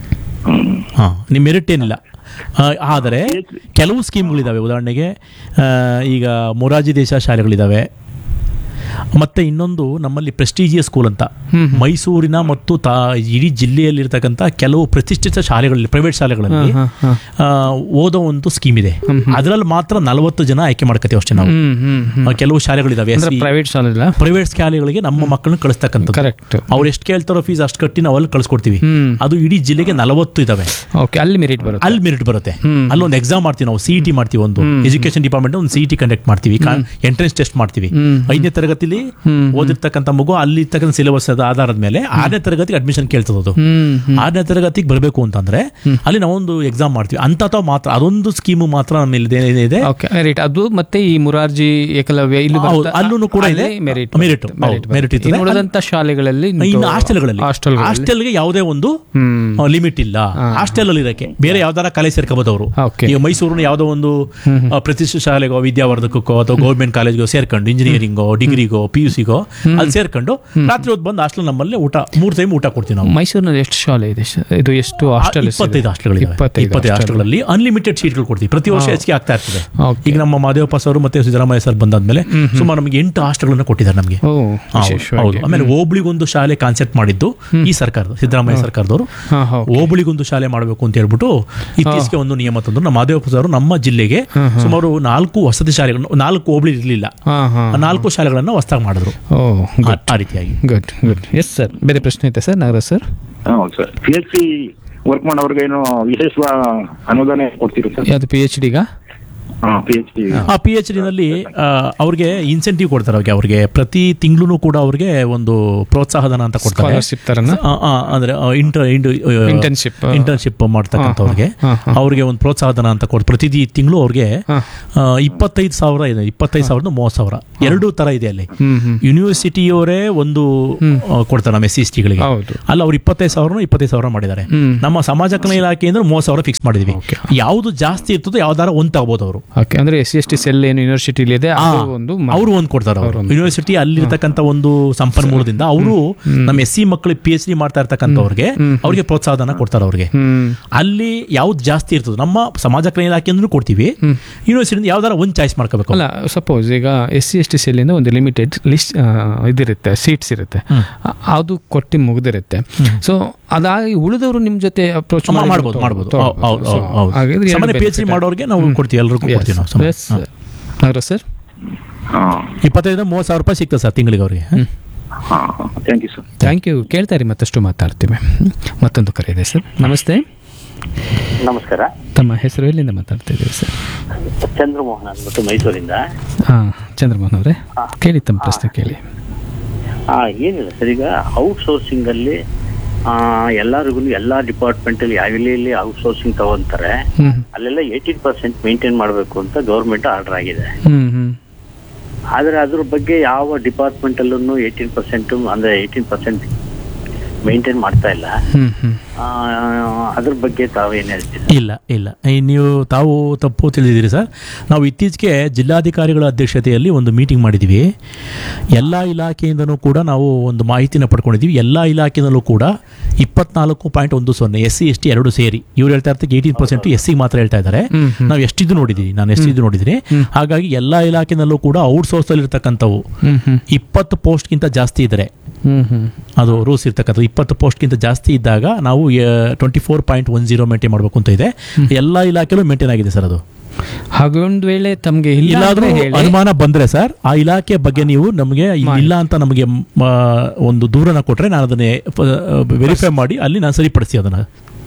ಹಾಂ ನಿಮ್ಮ ಮೆರಿಟ್ ಏನಿಲ್ಲ ಆ, ಆದರೆ ಕೆಲವು ಸ್ಕೀಮ್ಗಳಿದ್ದಾವೆ ಉದಾಹರಣೆಗೆ ಆ, ಈಗ ಮೊರಾರ್ಜಿ ದೇಶ ಶಾಲೆಗಳಿದ್ದಾವೆ ಮತ್ತೆ ಇನ್ನೊಂದು ನಮ್ಮಲ್ಲಿ ಪ್ರೆಸ್ಟೀಜಿಯಸ್ ಸ್ಕೂಲ್ ಅಂತ ಮೈಸೂರಿನ ಮತ್ತು ತಾ ಇಡೀ ಜಿಲ್ಲೆಯಲ್ಲಿರ್ತಕ್ಕಂಥ ಕೆಲವು ಪ್ರತಿಷ್ಠಿತ ಶಾಲೆಗಳಲ್ಲಿ ಪ್ರೈವೇಟ್ ಶಾಲೆಗಳಲ್ಲಿ ಹಾ, ಹಾ. ಆ, ಓದೋ ಒಂದು ಸ್ಕೀಮ್ ಇದೆ ಅದರಲ್ಲಿ ಮಾತ್ರ ನಲವತ್ತು ಜನ ಆಯ್ಕೆ ಮಾಡ್ಕೋತೀವಿ ಅಷ್ಟೇ ನಾವು ಹ್ಮ್ ಹ್ಮ್ ಹ್ಮ್. ಆ, ಕೆಲವು ಶಾಲೆಗಳಿದಾವೆ ಅಂದ್ರೆ ಪ್ರೈವೇಟ್ ಶಾಲೆ ಇಲ್ಲ ಪ್ರೈವೇಟ್ ಶಾಲೆಗಳಿಗೆ ನಮ್ಮ ಮಕ್ಕಳನ್ನ ಕಳಿಸ್ತಕ್ಕಂಥದ್ದು ಕರೆಕ್ಟ್ ಅವ್ರು ಎಷ್ಟು ಕೇಳ್ತಾರೋ ಫೀಸ್ ಅಷ್ಟು ಕಟ್ಟಿ ನಾವು ಅಲ್ಲಿ ಕಳಿಸ್ಕೊಡ್ತೀವಿ ಹ್ಮ್. ಅದು ಇಡೀ ಜಿಲ್ಲೆಗೆ ನಲವತ್ತು ಇದಾವೆ ಓಕೆ ಅಲ್ಲಿ ಮೆರಿಟ್ ಬರುತ್ತೆ ಅಲ್ಲಿ ಮೆರಿಟ್ ಬರುತ್ತೆ ಅಲ್ಲಿ ಒಂದು ಎಕ್ಸಾಮ್ ಮಾಡ್ತೀವಿ ನಾವು ಸಿ ಟಿ ಮಾಡ್ತೀವಿ ಒಂದು ಎಜುಕೇಶನ್ ಡಿಪಾರ್ಟ್ಮೆಂಟ್ ಒಂದು ಸಿ ಟಿ ಕಂಡಕ್ಟ್ ಮಾಡ್ತೀವಿ ಎಂಟ್ರೆನ್ಸ್ ಟೆಸ್ಟ್ ಮಾಡ್ತೀವಿ ಐದನೇ ತರಗತಿಲಿ ಓದಿರ್ತಕ್ಕಂಥ ಮಗು ಅಲ್ಲಿ ಇರ್ತಕ್ಕಂಥ ಸಿಲೆಬಸ್ ಆಧಾರದ ಮೇಲೆ ಆರನೇ ತರಗತಿಗೆ ಅಡ್ಮಿಷನ್ ಕೇಳ್ತದೆ ಅದು ಹ್ಮ್ ಆರನೇ ತರಗತಿಗೆ ಬರಬೇಕು ಅಂತಂದ್ರೆ ಅಲ್ಲಿ ನಾವೊಂದು ಎಕ್ಸಾಮ್ ಮಾಡ್ತೀವಿ ಅಂತ ಮಾತ್ರ ಅದೊಂದು ಸ್ಕೀಮು ಮಾತ್ರ ನಮ್ಮ ಇಲ್ಲಿ ಏನಿದೆ ಓಕೆ ಮೆರಿಟ್ ಅದು ಮತ್ತೆ ಈ ಮುರಾರ್ಜಿ ಏಕಲವ್ಯ ಇಲ್ಲಿ ಹೌದು, ಬರುತ್ತಾ? ಅಲ್ಲೂ ಕೂಡ ಇದೆ. ಮೆರಿಟ್ ಮೆರಿಟ್, ಹೌದು, ಮೆರಿಟ್ ಇರ್ತದೆ. ಇನ್ನು ಉಳಿದಂತ ಶಾಲೆಗಳಲ್ಲಿ ಇನ್ನು ಹಾಸ್ಟೆಲ್ಗಳಲ್ಲಿ ಹಾಸ್ಟೆಲ್ಗಳಲ್ಲಿ ಹಾಸ್ಟೆಲ್ಗೆ ಯಾವುದೇ ಒಂದು ಹ್ಮ್ ಲಿಮಿಟ್ ಇಲ್ಲ ಹಾಸ್ಟೆಲ್ ಅಲ್ಲಿ ಇರಕ್ಕೆ ಬೇರೆ ಯಾವ್ದಾರ ಕಲೆ ಸೇರ್ಕೋಬಹುದು ಅವರು Okay. ಈಗ ಮೈಸೂರಿನ ಯಾವುದೋ ಒಂದು ಆ, ಪ್ರತಿಷ್ಠಿತ ಶಾಲೆಗೋ ವಿದ್ಯಾವರ್ಧಕಕ್ಕೋ ಅಥವಾ ಗೌರ್ಮೆಂಟ್ ಕಾಲೇಜ್ಗೋ ಸೇರ್ಕೊಂಡು ಇಂಜಿನಿಯರಿಂಗೋ ಡಿಗ್ರಿಗೋ ಪಿ ಯು ಸಿಗೋ ಅಲ್ಲಿ ಸೇರ್ಕೊಂಡು ರಾತ್ರಿ ಹೊತ್ತು ಬಂದು ಹಾಸ್ಟೆಲ್ ನಮ್ಮಲ್ಲಿ ಊಟ ಮೂರ್ ಟೈಮ್ ಊಟ ಕೊಡ್ತೀವಿ ನಾವು ಮೈಸೂರಿನಲ್ಲಿ ಎಷ್ಟು ಶಾಲೆ ಇದೆ ಶ- ಇದು ಎಷ್ಟು ಹಾಸ್ಟೆಲ್ ಇಪ್ಪತ್ತೈದು ಹಾಸ್ಟೆಲ್ಗಳಿವೆ ಇಪ್ಪತ್ತೈದು ಇಪ್ಪತ್ತೈದು ಹಾಸ್ಟೆಲ್ಗಳಲ್ಲಿ ಅನ್ಲಿಮಿಟೆಡ್ ಸೀಟ್ಗಳು ಕೊಡ್ತೀವಿ ಪ್ರತಿ ವರ್ಷ ಹೆಚ್ಚಿಗೆ ಆಗ್ತಾ ಇರ್ತದೆ Okay. ಈಗ ನಮ್ಮ ಮಾದೇವಪ್ಪ ಸರ್ ಮತ್ತೆ ಸಿದ್ದರಾಮಯ್ಯ ಸರ್ ಬಂದಾದ್ಮೇಲೆ ಸುಮಾರು ನಮಗೆ ಎಂಟು ಹಾಸ್ಟೆಲ್ಗಳನ್ನ ಕೊಟ್ಟಿದ್ದಾರೆ ನಮಗೆ ಓ ಹೌದು, ವಿಶೇಷವಾಗಿ ಹೌದು ಆಮೇಲೆ ಹೋಬಳಿಗೊಂದು ಶಾಲೆ ಕಾನ್ಸೆಪ್ಟ್ ಮಾಡಿದ್ದು ಈ ಸರ್ಕಾರದ ಸಿದ್ದರಾಮಯ್ಯ ಸರ್ಕಾರದವರು ಹಾ, ಹಾ, okay. ಹೋಬಳಿಗೊಂದು ಶಾಲೆ ಮಾಡಬೇಕು ಅಂತ ಹೇಳ್ಬಿಟ್ಟು ಇತ್ತೀಚೆಗೆ ಒಂದು ನಿಯಮ ತಂದ್ರು ನಮ್ಮ ಮಾದೇವಪ್ಪ ಸರ್ ನಮ್ಮ ಜಿಲ್ಲೆಗೆ ಸುಮಾರು ನಾಲ್ಕು ವಸತಿ ಶಾಲೆಗಳನ್ನು ನಾಲ್ಕು ಹೋಬಳಿ ಇರಲಿಲ್ಲ ಹಾ ಹಾ ಆ ನಾಲ್ಕು ಶಾಲೆಗಳನ್ನು ಹೊಸದಾಗಿ ಮಾಡಿದ್ರು ಓ ಆ- ಆ ರೀತಿಯಾಗಿ ಗುಡ್ ಗುಡ್ ಎಸ್ ಸರ್ ಬೇರೆ ಪ್ರಶ್ನೆ ಐತೆ ಸರ್ ನಾಗರಾಜ್ ಸರ್ ಹೌದು sir P H C work ಮಾಡೋರ್ಗೆ ಏನು ವಿಶೇಷ ಅನುದಾನ ಕೊಡ್ತೀರಾ ಸರ್ ಯಾವುದು ಪಿ ಎಚ್ ಡಿಗ ಹಾ ಪಿ ಎಚ್ ಡಿ ಆ ಪಿ ಎಚ್ ಡಿನಲ್ಲಿ ಅವ್ರಿಗೆ ಇನ್ಸೆಂಟಿವ್ ಕೊಡ್ತಾರೆ ಅವ್ರಿಗೆ ಅವ್ರಿಗೆ ಪ್ರತಿ ತಿಂಗಳು ಕೂಡ ಅವ್ರಿಗೆ ಒಂದು ಪ್ರೋತ್ಸಾಹಧನ ಅಂತ ಕೊಡ್ತಾರೆ ಸ್ಕಾಲರ್ಶಿಪ್ ತರನ ಆ, ಆ, ಅಂದ್ರೆ ಇಂಟರ್ Internship. ಇಂಟರ್ನ್ಶಿಪ್ ಮಾಡ್ತಕ್ಕಂಥವ್ರಿಗೆ ಹಾ, ಹಾ. ಅವ್ರಿಗೆ ಒಂದು ಪ್ರೋತ್ಸಾಹಧನ ಅಂತ ಕೊಡ್ ಪ್ರತಿ ತಿಂಗಳು ಅವ್ರಿಗೆ ಹಾ. ಆ, ಇಪ್ಪತ್ತೈದು ಸಾವಿರ ಇದೆ ಇಪ್ಪತ್ತೈದು ಸಾವಿರದ ಮೂವತ್ತು ಸಾವಿರ ಎರಡೂ ತರ ಇದೆ ಅಲ್ಲಿ ಹ್ಮ್ ಹ್ಮ್ ಯೂನಿವರ್ಸಿಟಿಯವರೇ ಒಂದು ಆ, ಕೊಡ್ತಾರೆ ನಮ್ಮ ಎಸ್ ಸಿ ಎಸ್ ಟಿಗಳಿಗೆ ಹೌದು ಅಲ್ಲ ಅವ್ರು ಇಪ್ಪತ್ತೈದು ಸಾವಿರ ಇಪ್ಪತ್ತೈದು ಸಾವಿರ ಮಾಡಿದ್ದಾರೆ ಹ್ಮ್. ನಮ್ಮ ಸಮಾಜ ಕಲ್ಯಾಣ ಇಲಾಖೆಯಿಂದ ಮೂವತ್ತು ಸಾವಿರ ಫಿಕ್ಸ್ ಮಾಡಿದ್ವಿ Okay. ಯಾವುದು ಜಾಸ್ತಿ ಇರ್ತದೋ ಯಾವ್ದಾರ ಒಂದು ತಗೋಬಹುದು ಅವರು ಓಕೆ ಅಂದ್ರೆ S C S T cell ಏನು ಯೂನಿವರ್ಸಿಟಿಲಿ ಇದೆ ಅದು ಒಂದು ಮ- ಅವರು ಒಂದು ಕೊಡ್ತಾರೆ ಅವರು ಯೂನಿವರ್ಸಿಟಿ ಅಲ್ಲಿರ್ತಕ್ಕಂಥ ಒಂದು ಸಂಪನ್ಮೂಲದಿಂದ ಅವರು ನಮ್ಮ ಎಸ್ ಸಿ ಮಕ್ಕಳಿಗೆ ಪಿ ಎಚ್ ಡಿ ಮಾಡ್ತಾ ಇರ್ತಕ್ಕಂಥವ್ರಿಗೆ ಅವ್ರಿಗೆ ಪ್ರೋತ್ಸಾಹಧನ ಕೊಡ್ತಾರೆ ಅವ್ರಿಗೆ ಹ್ಮ್ ಅಲ್ಲಿ ಯಾವ್ದು ಜಾಸ್ತಿ ಇರ್ತದೆ ನಮ್ಮ ಸಮಾಜ ಕಲ್ಯಾಣ ಇಲಾಖೆಯಿಂದ ಕೊಡ್ತೀವಿ ಯೂನಿವರ್ಸಿಟಿಯಿಂದ ಯಾವ್ದಾರ ಒಂದು ಚಾಯ್ಸ್ ಮಾಡ್ಕೋಬೇಕು ಅಲ್ಲ ಸಪೋಸ್ ಈಗ ಎಸ್ ಸಿ ಎಸ್ ಟಿ ಸೆಲ್ಲಿಂದ ಒಂದು ಲಿಮಿಟೆಡ್ ಲಿಸ್ಟ್ ಇದಿರುತ್ತೆ ಸೀಟ್ಸ್ ಇರುತ್ತೆ ಅ- ಅದು ಕೊಟ್ಟು ಮುಗ್ದಿರುತ್ತೆ ಸೊ ಅದಾಗಿ ಉಳಿದವರು ನಿಮ್ ಜೊತೆ ಅಪ್ರೋಚ್ ಮಾ- ಮಾಡ್ಬೋದು ಮಾಡ್ಬೋದು ಹೌದು, ಹೌದು, ಹೌದು, ಹೌದು. ಸಾಮಾನ್ಯ ಪಿ ಎಚ್ ಡಿ ಮಾಡೋರಿಗೆ ನಾವು ಕೊಡ್ತೀವಿ ಎಲ್ರಿಗೂ ಕೊಡ್ತೀವಿ ನಾವು ಸಮ- ಹಾ. ನಾಗರಾಜ್ ಸರ್ ಹಾ ಇಪ್ಪತ್ತೈದು ಮೂವತ್ತು ಸಾವಿರ ರೂಪಾಯಿ ಸಿಗ್ತದೆ ಸರ್ ತಿಂಗಳಿಗೆ ಅವ್ರಿಗೆ ಹಾ thank you sir thank you ಕೇಳ್ತಾ ಇರಿ ಮತ್ತಷ್ಟು ಮಾತಾಡ್ತೀವಿ ಮತ್ತೊಂದು ಕರೆ ಇದೆ ಸರ್ ನಮಸ್ತೆ ನಮಸ್ಕಾರ ತಮ್ಮ ಹೆಸರು ಎಲ್ಲಿಂದ ಮಾತಾಡ್ತಾ ಇದ್ದೀವಿ ಸರ್ ಚಂದ್ರಮೋಹನ್ ಅಂದ್ಬಿಟ್ಟು ಮೈಸೂರಿಂದ ಹಾಂ ಚಂದ್ರಮೋಹನ್ ಅವರೇ ಕೇಳಿ ತಮ್ಮ ಪ್ರಶ್ನೆ ಕೇಳಿ ಆ, ಏನಿಲ್ಲ ಸರ್ ಈಗ ಔಟ್ ಸೋರ್ಸಿಂಗ್ ಅಲ್ಲಿ ಆ, ಎಲ್ಲರಿಗೂ ಎಲ್ಲ ಡಿಪಾರ್ಟ್ಮೆಂಟ್ ಅಲ್ಲಿ ಯಾವೆಲ್ಲಿ ಔಟ್ ಸೋರ್ಸಿಂಗ್ ತಗೊಂತಾರೆ ಹ್ಮ್ ಅಲ್ಲೆಲ್ಲ ಏಯ್ಟೀನ್ ಪರ್ಸೆಂಟ್ ಮೇಂಟೈನ್ ಮಾಡಬೇಕು ಅಂತ ಗೌರ್ಮೆಂಟ್ ಆರ್ಡರ್ ಆಗಿದೆ ಹ್ಮ್ ಹ್ಮ್ ಆದ್ರೆ ಅದ್ರ ಬಗ್ಗೆ ಯಾವ ಡಿಪಾರ್ಟ್ಮೆಂಟ್ ಅಲ್ಲೂ ಏಯ್ಟೀನ್ ಪರ್ಸೆಂಟ್ ಅಂದ್ರೆ ಏಯ್ಟೀನ್ ಪರ್ಸೆಂಟ್ ಮೇಂಟೈನ್ ಮಾಡ್ತಾ ಇಲ್ಲ ಹ್ಮ್ ಹ್ಮ್ ಆ, ಅದ್ರ ಬಗ್ಗೆ ತಾವೇನ್ ಹೇಳ್ತೀರಿ ಇಲ್ಲ ಇಲ್ಲ ಈ ನೀವು ತಾವು ತಪ್ಪು ತಿಳಿದಿದ್ದೀರಿ ಸರ್ ನಾವು ಇತ್ತೀಚೆಗೆ ಜಿಲ್ಲಾಧಿಕಾರಿಗಳ ಅಧ್ಯಕ್ಷತೆಯಲ್ಲಿ ಒಂದು ಮೀಟಿಂಗ್ ಮಾಡಿದ್ದೀವಿ ಎಲ್ಲ ಇಲಾಖೆಯಿಂದನೂ ಕೂಡ ನಾವು ಒಂದು ಮಾಹಿತಿನ ಪಡ್ಕೊಂಡಿದ್ದೀವಿ ಎಲ್ಲ ಇಲಾಖೆಯಲ್ಲೂ ಕೂಡ ಇಪ್ಪತ್ನಾಲ್ಕು ಪಾಯಿಂಟ್ ಒಂದು ಸೊನ್ನೆ ಎಸ್ ಸಿ ಎಸ್ ಟಿ ಎರಡು ಸೇರಿ ಇವ್ರು ಹೇಳ್ತಾ ಇರ್ತಕ್ಕೆ ಏಯ್ಟೀನ್ ಪರ್ಸೆಂಟ್ ಎಸ್ ಸಿ ಮಾತ್ರ ಹೇಳ್ತಾ ಇದ್ದಾರೆ ನಾವು ಎಷ್ಟಿದ್ದು ನೋಡಿದ್ದೀವಿ ನಾನು ಎಷ್ಟಿದ್ದು ನೋಡಿದ್ದೀನಿ ಹಾಗಾಗಿ ಎಲ್ಲ ಇಲಾಖೆನಲ್ಲೂ ಕೂಡ ಔಟ್ಸೋರ್ಸಲ್ಲಿ ಇರ್ತಕ್ಕಂಥವು ಹ್ಮ್ ಹ್ಮ್ ಇಪ್ಪತ್ತು ಪೋಸ್ಟ್ಗಿಂತ ಜಾಸ್ತಿ ಇದ್ದರೆ ಹ್ಮ್ ಹ್ಮ್ ಅದು ರೂಲ್ಸ್ ಇರ್ತಕ್ಕಂಥದ್ದು ಇಪ್ಪತ್ತು ಪೋಸ್ಟ್ಗಿಂತ ಜಾಸ್ತಿ ಇದ್ದಾಗ ನಾವು twenty four point one zero maintain ಮಾಡಬೇಕು ಅಂತ ಇದೆ ಎಲ್ಲ ಇಲಾಖೆಲೂ ಮೇಂಟೈನ್ ಆಗಿದೆ ಸರ್ ಅದು ಹಾಗೊಂದು ವೇಳೆ ತಮಗೆ ಇಲ್ಲ ಇಲ್ಲಾದ್ರೂ ಅಂದ್ರೆ ಹೇಳಿ ಅನುಮಾನ ಬಂದ್ರೆ ಸರ್ ಆ ಇಲಾಖೆ ಬಗ್ಗೆ ನೀವು ನಮಗೆ ಇಲ್ಲ ಅಂತ ನಮಗೆ ಮ, ಒಂದು ದೂರನ ಕೊಟ್ರೆ ನಾನು ಅದನ್ನೇ ವೆರಿಫೈ ಮಾಡಿ ಅಲ್ಲಿ ನಾನು ಸರಿಪಡಿಸಿ ಅದನ್ನ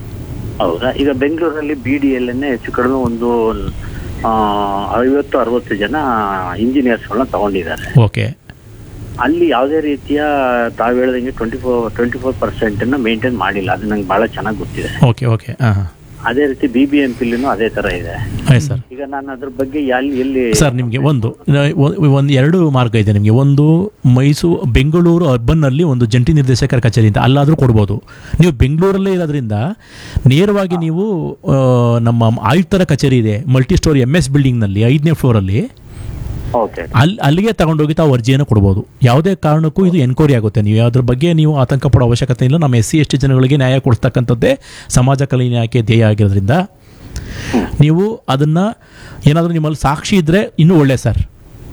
ಹೌದಾ ಈಗ ಬೆಂಗಳೂರಲ್ಲಿ ಬಿ ಡಿ ಎಲ್ ಹೆಚ್ಚು ಕಡಿಮೆ ಒಂದು ಆ, ಐವತ್ತು ಅರವತ್ತು ಜನ ಇಂಜಿನಿಯರ್ಸ್ಗಳನ್ನ ತಗೊಂಡಿದ್ದಾರೆ ಓಕೆ ಅಲ್ಲಿ ಯಾವುದೇ ರೀತಿಯ ತಾವು ಹೇಳ್ದಂಗೆ twenty four twenty four percent ಅನ್ನ ಮೇಂಟೈನ್ ಮಾಡಿಲ್ಲ ಅದು ನಂಗೆ ಬಹಳ ಚೆನ್ನಾಗಿ ಗೊತ್ತಿದೆ ಓಕೆ ಓಕೆ ಹಾಂ ಅದೇ ರೀತಿ ಬಿ ಬಿ ಎಂ ಪಿಲಿನೂ ಅದೇ ತರ ಇದೆ ಆಯ್ತು ಸರ್ ಈಗ ನಾನು ಅದ್ರ ಬಗ್ಗೆ ಎಲ್ಲಿ ಎಲ್ಲಿ ಸರ್ ನಿಮಗೆ ಒಂದು ಒಂದು ಎರಡು ಮಾರ್ಗ ಇದೆ ನಿಮಗೆ ಒಂದು ಮೈಸೂರು ಬೆಂಗಳೂರು ಅರ್ಬನ್ನಲ್ಲಿ ಒಂದು ಜಂಟಿ ನಿರ್ದೇಶಕರ ಕಚೇರಿ ಅಂತ ಅಲ್ಲಾದರೂ ಕೊಡ್ಬೋದು ನೀವು ಬೆಂಗಳೂರಲ್ಲೇ ಇರೋದ್ರಿಂದ ನೇರವಾಗಿ ನೀವು ಆ, ನಮ್ಮ ಆಯುಕ್ತರ ಕಚೇರಿ ಇದೆ ಮಲ್ಟಿ ಸ್ಟೋರಿ ಎಮ್ ಎಸ್ ಬಿಲ್ಡಿಂಗ್ನಲ್ಲಿ ಐದನೇ ಫ್ಲೋರಲ್ಲಿ ಓಕೆ ಅಲ್ಲಿ ಅಲ್ಲಿಗೆ ತಗೊಂಡೋಗಿ ತಾವು ಅರ್ಜಿಯನ್ನು ಕೊಡ್ಬೋದು ಯಾವುದೇ ಕಾರಣಕ್ಕೂ ಇದು ಎನ್ಕ್ವೈರಿ ಆಗುತ್ತೆ ನೀವು ಅದ್ರ ಬಗ್ಗೆ ನೀವು ಆತಂಕ ಪಡೋ ಅವಶ್ಯಕತೆ ಇಲ್ಲ ನಮ್ಮ ಎಸ್ ಸಿ ಎಸ್ ಟಿ ಜನಗಳಿಗೆ ನ್ಯಾಯ ಕೊಡಿಸ್ತಕ್ಕಂಥದ್ದೇ ಸಮಾಜ ಕಲ್ಯಾಣ ಇಲಾಖೆ ಧ್ಯೇಯ ಆಗಿರೋದ್ರಿಂದ ನೀವು ಅದನ್ನು ಏನಾದರೂ ನಿಮ್ಮಲ್ಲಿ ಸಾಕ್ಷಿ ಇದ್ದರೆ ಇನ್ನೂ ಒಳ್ಳೆ ಸರ್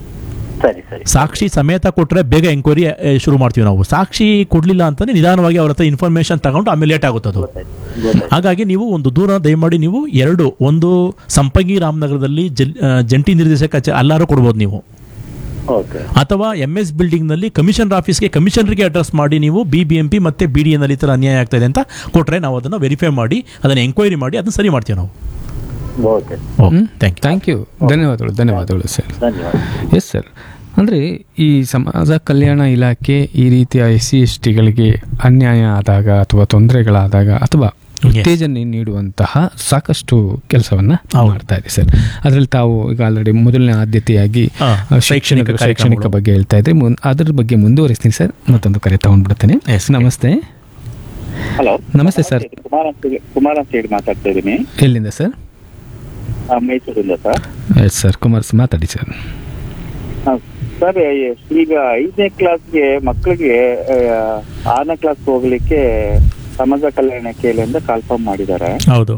ಸರಿ ಸರಿ ಸಾಕ್ಷಿ ಸಮೇತ ಕೊಟ್ಟರೆ ಬೇಗ ಎಂಕ್ವೈರಿ ಶುರು ಮಾಡ್ತೀವಿ ನಾವು ಸಾಕ್ಷಿ ಕೊಡಲಿಲ್ಲ ಅಂತಂದರೆ ನಿಧಾನವಾಗಿ ಅವ್ರ ಹತ್ರ ಇನ್ಫಾರ್ಮೇಷನ್ ತಗೊಂಡು ಆಮೇಲೆ ಲೇಟ್ ಆಗುತ್ತೆ ಅದು ಹಾಗಾಗಿ ನೀವು ಒಂದು ದೂರ ದಯಮಾಡಿ ನೀವು ಎರಡು ಒಂದು ಸಂಪಂಗಿ ರಾಮನಗರದಲ್ಲಿ ಜಲ್ ಆ, ಜಂಟಿ ನಿರ್ದೇಶಕ ಕಚೇ ಅಲ್ಲಾರು ಕೊಡ್ಬೋದು ನೀವು ಓಕೆ ಅಥವಾ ಎಮ್ ಎಸ್ ಬಿಲ್ಡಿಂಗ್ನಲ್ಲಿ ಕಮಿಷನರ್ ಆಫೀಸ್ಗೆ ಕಮಿಷನರ್ಗೆ ಅಡ್ರೆಸ್ ಮಾಡಿ ನೀವು ಬಿ ಬಿ ಎಂ ಪಿ ಮತ್ತು ಬಿ ಡಿ ಎನಲ್ಲಿ ಈ ಥರ ಅನ್ಯಾಯ ಆಗ್ತಾ ಇದೆ ಅಂತ ಕೊಟ್ಟರೆ ನಾವು ಅದನ್ನು ವೆರಿಫೈ ಮಾಡಿ ಅದನ್ನು ಎಂಕ್ವೈರಿ ಮಾಡಿ ಅದನ್ನು ಸರಿ ಮಾಡ್ತೀವಿ ನಾವು okay okay thank you thank you ಧನ್ಯವಾದಗಳು ಧನ್ಯವಾದಗಳು ಸರ್ ಧನ್ಯವಾದ ಎಸ್ ಸರ್ ಅಂದರೆ ಈ ಸಮಾಜ ಕಲ್ಯಾಣ ಇಲಾಖೆ ಈ ರೀತಿಯ ಎಸ್ ಸಿ ಎಸ್ ಟಿಗಳಿಗೆ ಅನ್ಯಾಯ ಆದಾಗ ಅಥವಾ ತೊಂದರೆಗಳಾದಾಗ ಅಥವಾ ಉತ್ತೇಜನ ನೀಡುವಂತಹ ಸಾಕಷ್ಟು ಕೆಲಸವನ್ನ ಹೌದು. ಮಾಡ್ತಾ ಇದೆ ಸರ್ ಅದರಲ್ಲಿ ತಾವು ಈಗ ಆಲ್ರೆಡಿ ಮೊದಲನೇ ಆದ್ಯತೆಯಾಗಿ ಹಾ, ಆ, ಶೈಕ್ಷಣಿಕ ಶೈಕ್ಷಣಿಕ ಶೈಕ್ಷಣಿಕ ಕಾರ್ಯಕ್ರಮಗಳು. ಬಗ್ಗೆ ಹೇಳ್ತಾ ಇದ್ರೆ ಮುನ್- ಅದ್ರ ಬಗ್ಗೆ ಮುಂದುವರಿಸ್ತೀನಿ ಸರ್ ಮತ್ತೊಂದು ಕರೆ ತಗೊಂಡ್ಬಿಡ್ತೇನೆ Yes, ನಮಸ್ತೆ ಹಲೋ ನಮಸ್ತೆ ಸರ್ ಕುಮಾರ್ ಅಂತ ಹೇಳಿ- ಕುಮಾರ್ ಅಂತ ಹೇಳಿ ಮಾತಾಡ್ತಾ ಇದ್ದೀನಿ ಎಲ್ಲಿಂದ ಸರ್ ಆ, ಮೈಸೂರಿಂದ ಸರ್ ಎಸ್ ಸರ್ ಕುಮಾರ್ ಮಾತಾಡಿ ಸರ್ ಆ, ಸರ್ ಈಗ ಐದನೇ ಕ್ಲಾಸ್ಗೆ ಮಕ್ಕಳಿಗೆ ಆರನೇ ಕ್ಲಾಸ್ ಹೋಗ್ಲಿಕ್ಕೆ ಸಮಾಜ ಕಲ್ಯಾಣ ಇಲಾಖೆಯಿಂದ ಕಾಲ್ಫಾರ್ಮ್ ಮಾಡಿದ್ದಾರೆ ಹೌದು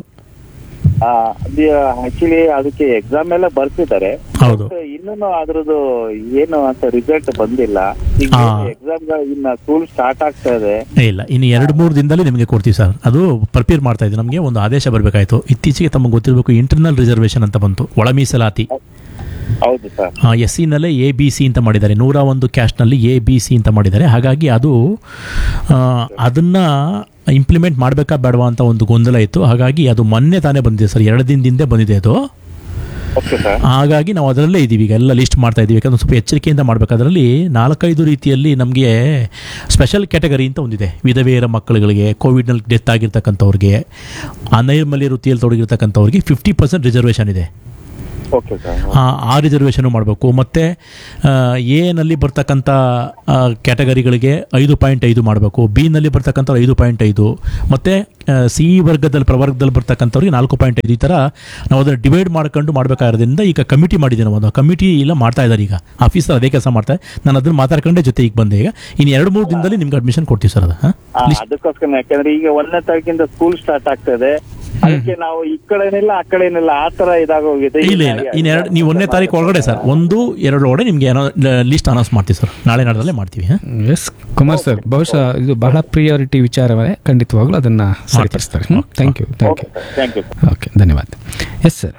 ಆಕ್ಚುಲಿ ಅದಕ್ಕೆ ಎಕ್ಸಾಮ್ ಎಲ್ಲ ಬರ್ತಿದ್ದಾರೆ ಹೌದು ಇನ್ನೂ ಅದ್ರದ್ದು ಏನು ಅಂತ ರಿಸಲ್ಟ್ ಬಂದಿಲ್ಲ ಈಗ ಹಾ. ಎಕ್ಸಾಮ್ ಇನ್ನ ಸ್ಕೂಲ್ ಸ್ಟಾರ್ಟ್ ಆಗ್ತಾ ಇದೆ ಏ, ಇಲ್ಲ ಇನ್ನು ಎರಡು ಮೂರು ದಿನದಲ್ಲಿ ನಿಮಗೆ ಕೊಡ್ತೀವಿ ಸರ್ ಅದು ಪ್ರಿಪೇರ್ ಮಾಡ್ತಾ ಇದ್ದೀವಿ ನಮಗೆ ಒಂದು ಆದೇಶ ಬರಬೇಕಾಯಿತು ಇತ್ತೀಚೆಗೆ ತಮಗೆ ಗೊತ್ತಿರಬೇಕು ಇಂಟರ್ನಲ್ ರಿಸರ್ವೇಷನ್ ಅಂತ ಬಂತು ಒಳ ಮೀಸಲಾತಿ ಹೌದು ಸರ್ ಎಸ್ ಸಿನಲ್ಲೇ ಎ ಬಿ ಸಿ ಅಂತ ಮಾಡಿದ್ದಾರೆ ನೂರ ಒಂದು ಕ್ಯಾಸ್ಟ್ನಲ್ಲಿ ಎ ಬಿ ಸಿ ಅಂತ ಮಾಡಿದ್ದಾರೆ ಹಾಗಾಗಿ ಅದು ಅದನ್ನು ಇಂಪ್ಲಿಮೆಂಟ್ ಮಾಡಬೇಕಾ ಬೇಡವಾ ಅಂತ ಒಂದು ಗೊಂದಲ ಇತ್ತು ಹಾಗಾಗಿ ಅದು ಮೊನ್ನೆ ತಾನೇ ಬಂದಿದೆ ಸರ್ ಎರಡು ದಿನದಿಂದ ಬಂದಿದೆ ಅದು ಓಕೆ ಸರ್ ಹಾಗಾಗಿ ನಾವು ಅದರಲ್ಲೇ ಇದ್ದೀವಿ ಈಗ ಎಲ್ಲ ಲಿಸ್ಟ್ ಮಾಡ್ತಾ ಇದ್ದೀವಿ ಯಾಕಂದ್ರೆ ಸ್ವಲ್ಪ ಎಚ್ಚರಿಕೆಯಿಂದ ಮಾಡಬೇಕು ಅದರಲ್ಲಿ ನಾಲ್ಕೈದು ರೀತಿಯಲ್ಲಿ ನಮಗೆ ಸ್ಪೆಷಲ್ ಕ್ಯಾಟಗರಿ ಅಂತ ಒಂದಿದೆ ವಿಧವೆಯರ ಮಕ್ಕಳುಗಳಿಗೆ ಕೋವಿಡ್ನಲ್ಲಿ ಡೆತ್ ಆಗಿರ್ತಕ್ಕಂಥವ್ರಿಗೆ ಅನೈರ್ಮಲ್ಯ ವೃತ್ತಿಯಲ್ಲಿ ತೊಡಗಿರ್ತಕ್ಕಂಥವ್ರಿಗೆ ಫಿಫ್ಟಿ ಪರ್ಸೆಂಟ್ ರಿಸರ್ವೇಷನ್ ಇದೆ ಓಕೆ ಸರ್ ಆ ಆ ರಿಸರ್ವೇಷನ್ ಮಾಡಬೇಕು ಮತ್ತು ಎನಲ್ಲಿ ಬರ್ತಕ್ಕಂಥ ಕ್ಯಾಟಗರಿಗಳಿಗೆ ಐದು ಪಾಯಿಂಟ್ ಐದು ಮಾಡಬೇಕು ಬಿನಲ್ಲಿ ಬರ್ತಕ್ಕಂಥ ಐದು ಪಾಯಿಂಟ್ ಐದು ಮತ್ತು ಸಿ ವರ್ಗದಲ್ಲಿ ಪ್ರವರ್ಗದಲ್ಲಿ ಬರ್ತಕ್ಕಂಥವ್ರಿಗೆ ನಾಲ್ಕು ಪಾಯಿಂಟ್ ಐದು ಈ ಥರ ನಾವು ಅದನ್ನು ಡಿವೈಡ್ ಮಾಡ್ಕೊಂಡು ಮಾಡಬೇಕಾಗಿರೋದ್ರಿಂದ ಈಗ ಕಮಿಟಿ ಮಾಡಿದ್ದೀವಿ ನಾವು ಒಂದು ಕಮಿಟಿ ಎಲ್ಲ ಮಾಡ್ತಾ ಇದ್ದಾರೆ ಈಗ ಆಫೀಸರ್ ಅದೇ ಕೆಲಸ ಮಾಡ್ತಾರೆ ನಾನು ಅದನ್ನು ಮಾತಾಡ್ಕೊಂಡೆ ಜೊತೆ ಈಗ ಬಂದೆ ಈಗ ಇನ್ನು ಎರಡು ಮೂರು ದಿನದಲ್ಲಿ ನಿಮ್ಗೆ ಅಡ್ಮಿಷನ್ ಕೊಡ್ತೀವಿ ಸರ್ ಅದು ಹಾಂ ಆ, ಅದಕ್ಕೋಸ್ಕರ ಯಾಕಂದ್ರೆ ಈಗ ಒಂದನೇ ತಾರೀಕಿಂದ ಸ್ಕೂಲ್ ಸ್ಟಾರ್ಟ್ ಆಗ್ತದೆ ಅದಕ್ಕೆ ನಾವು ಈ ಕಡೆನಿಲ್ಲ ಆ ಕಡೆನಿಲ್ಲ ಆ ತರ ಇದಾಗೋಗಿದೆ ಇಲ್ಲ ಇಲ್ಲ ಇನ್ನು ಎರಡು ನೀವು ಒಂದನೇ ತಾರೀಕು ಒಳಗಡೆ ಸರ್ ಒಂದು ಎರಡು ಒಳಗಡೆ ನಿಮಗೆ ಏನೋ ಲಿಸ್ಟ್ ಅನೌನ್ಸ್ ಮಾಡ್ತೀವಿ ಸರ್ ನಾಳೆ ನಾಡದಲ್ಲೇ ಮಾಡ್ತೀವಿ ಹಾಂ ಎಸ್ ಕುಮಾರ್ ಸರ್ ಬಹುಶಃ ಇದು ಬಹಳ ಪ್ರಿಯಾರಿಟಿ ವಿಚಾರವೇ ಖಂಡಿತವಾಗ್ಲೂ ಅದನ್ನು ಸರಿಪಡಿಸ್ತಾರೆ thank you thank you thank you okay ಧನ್ಯವಾದ ಎಸ್ ಸರ್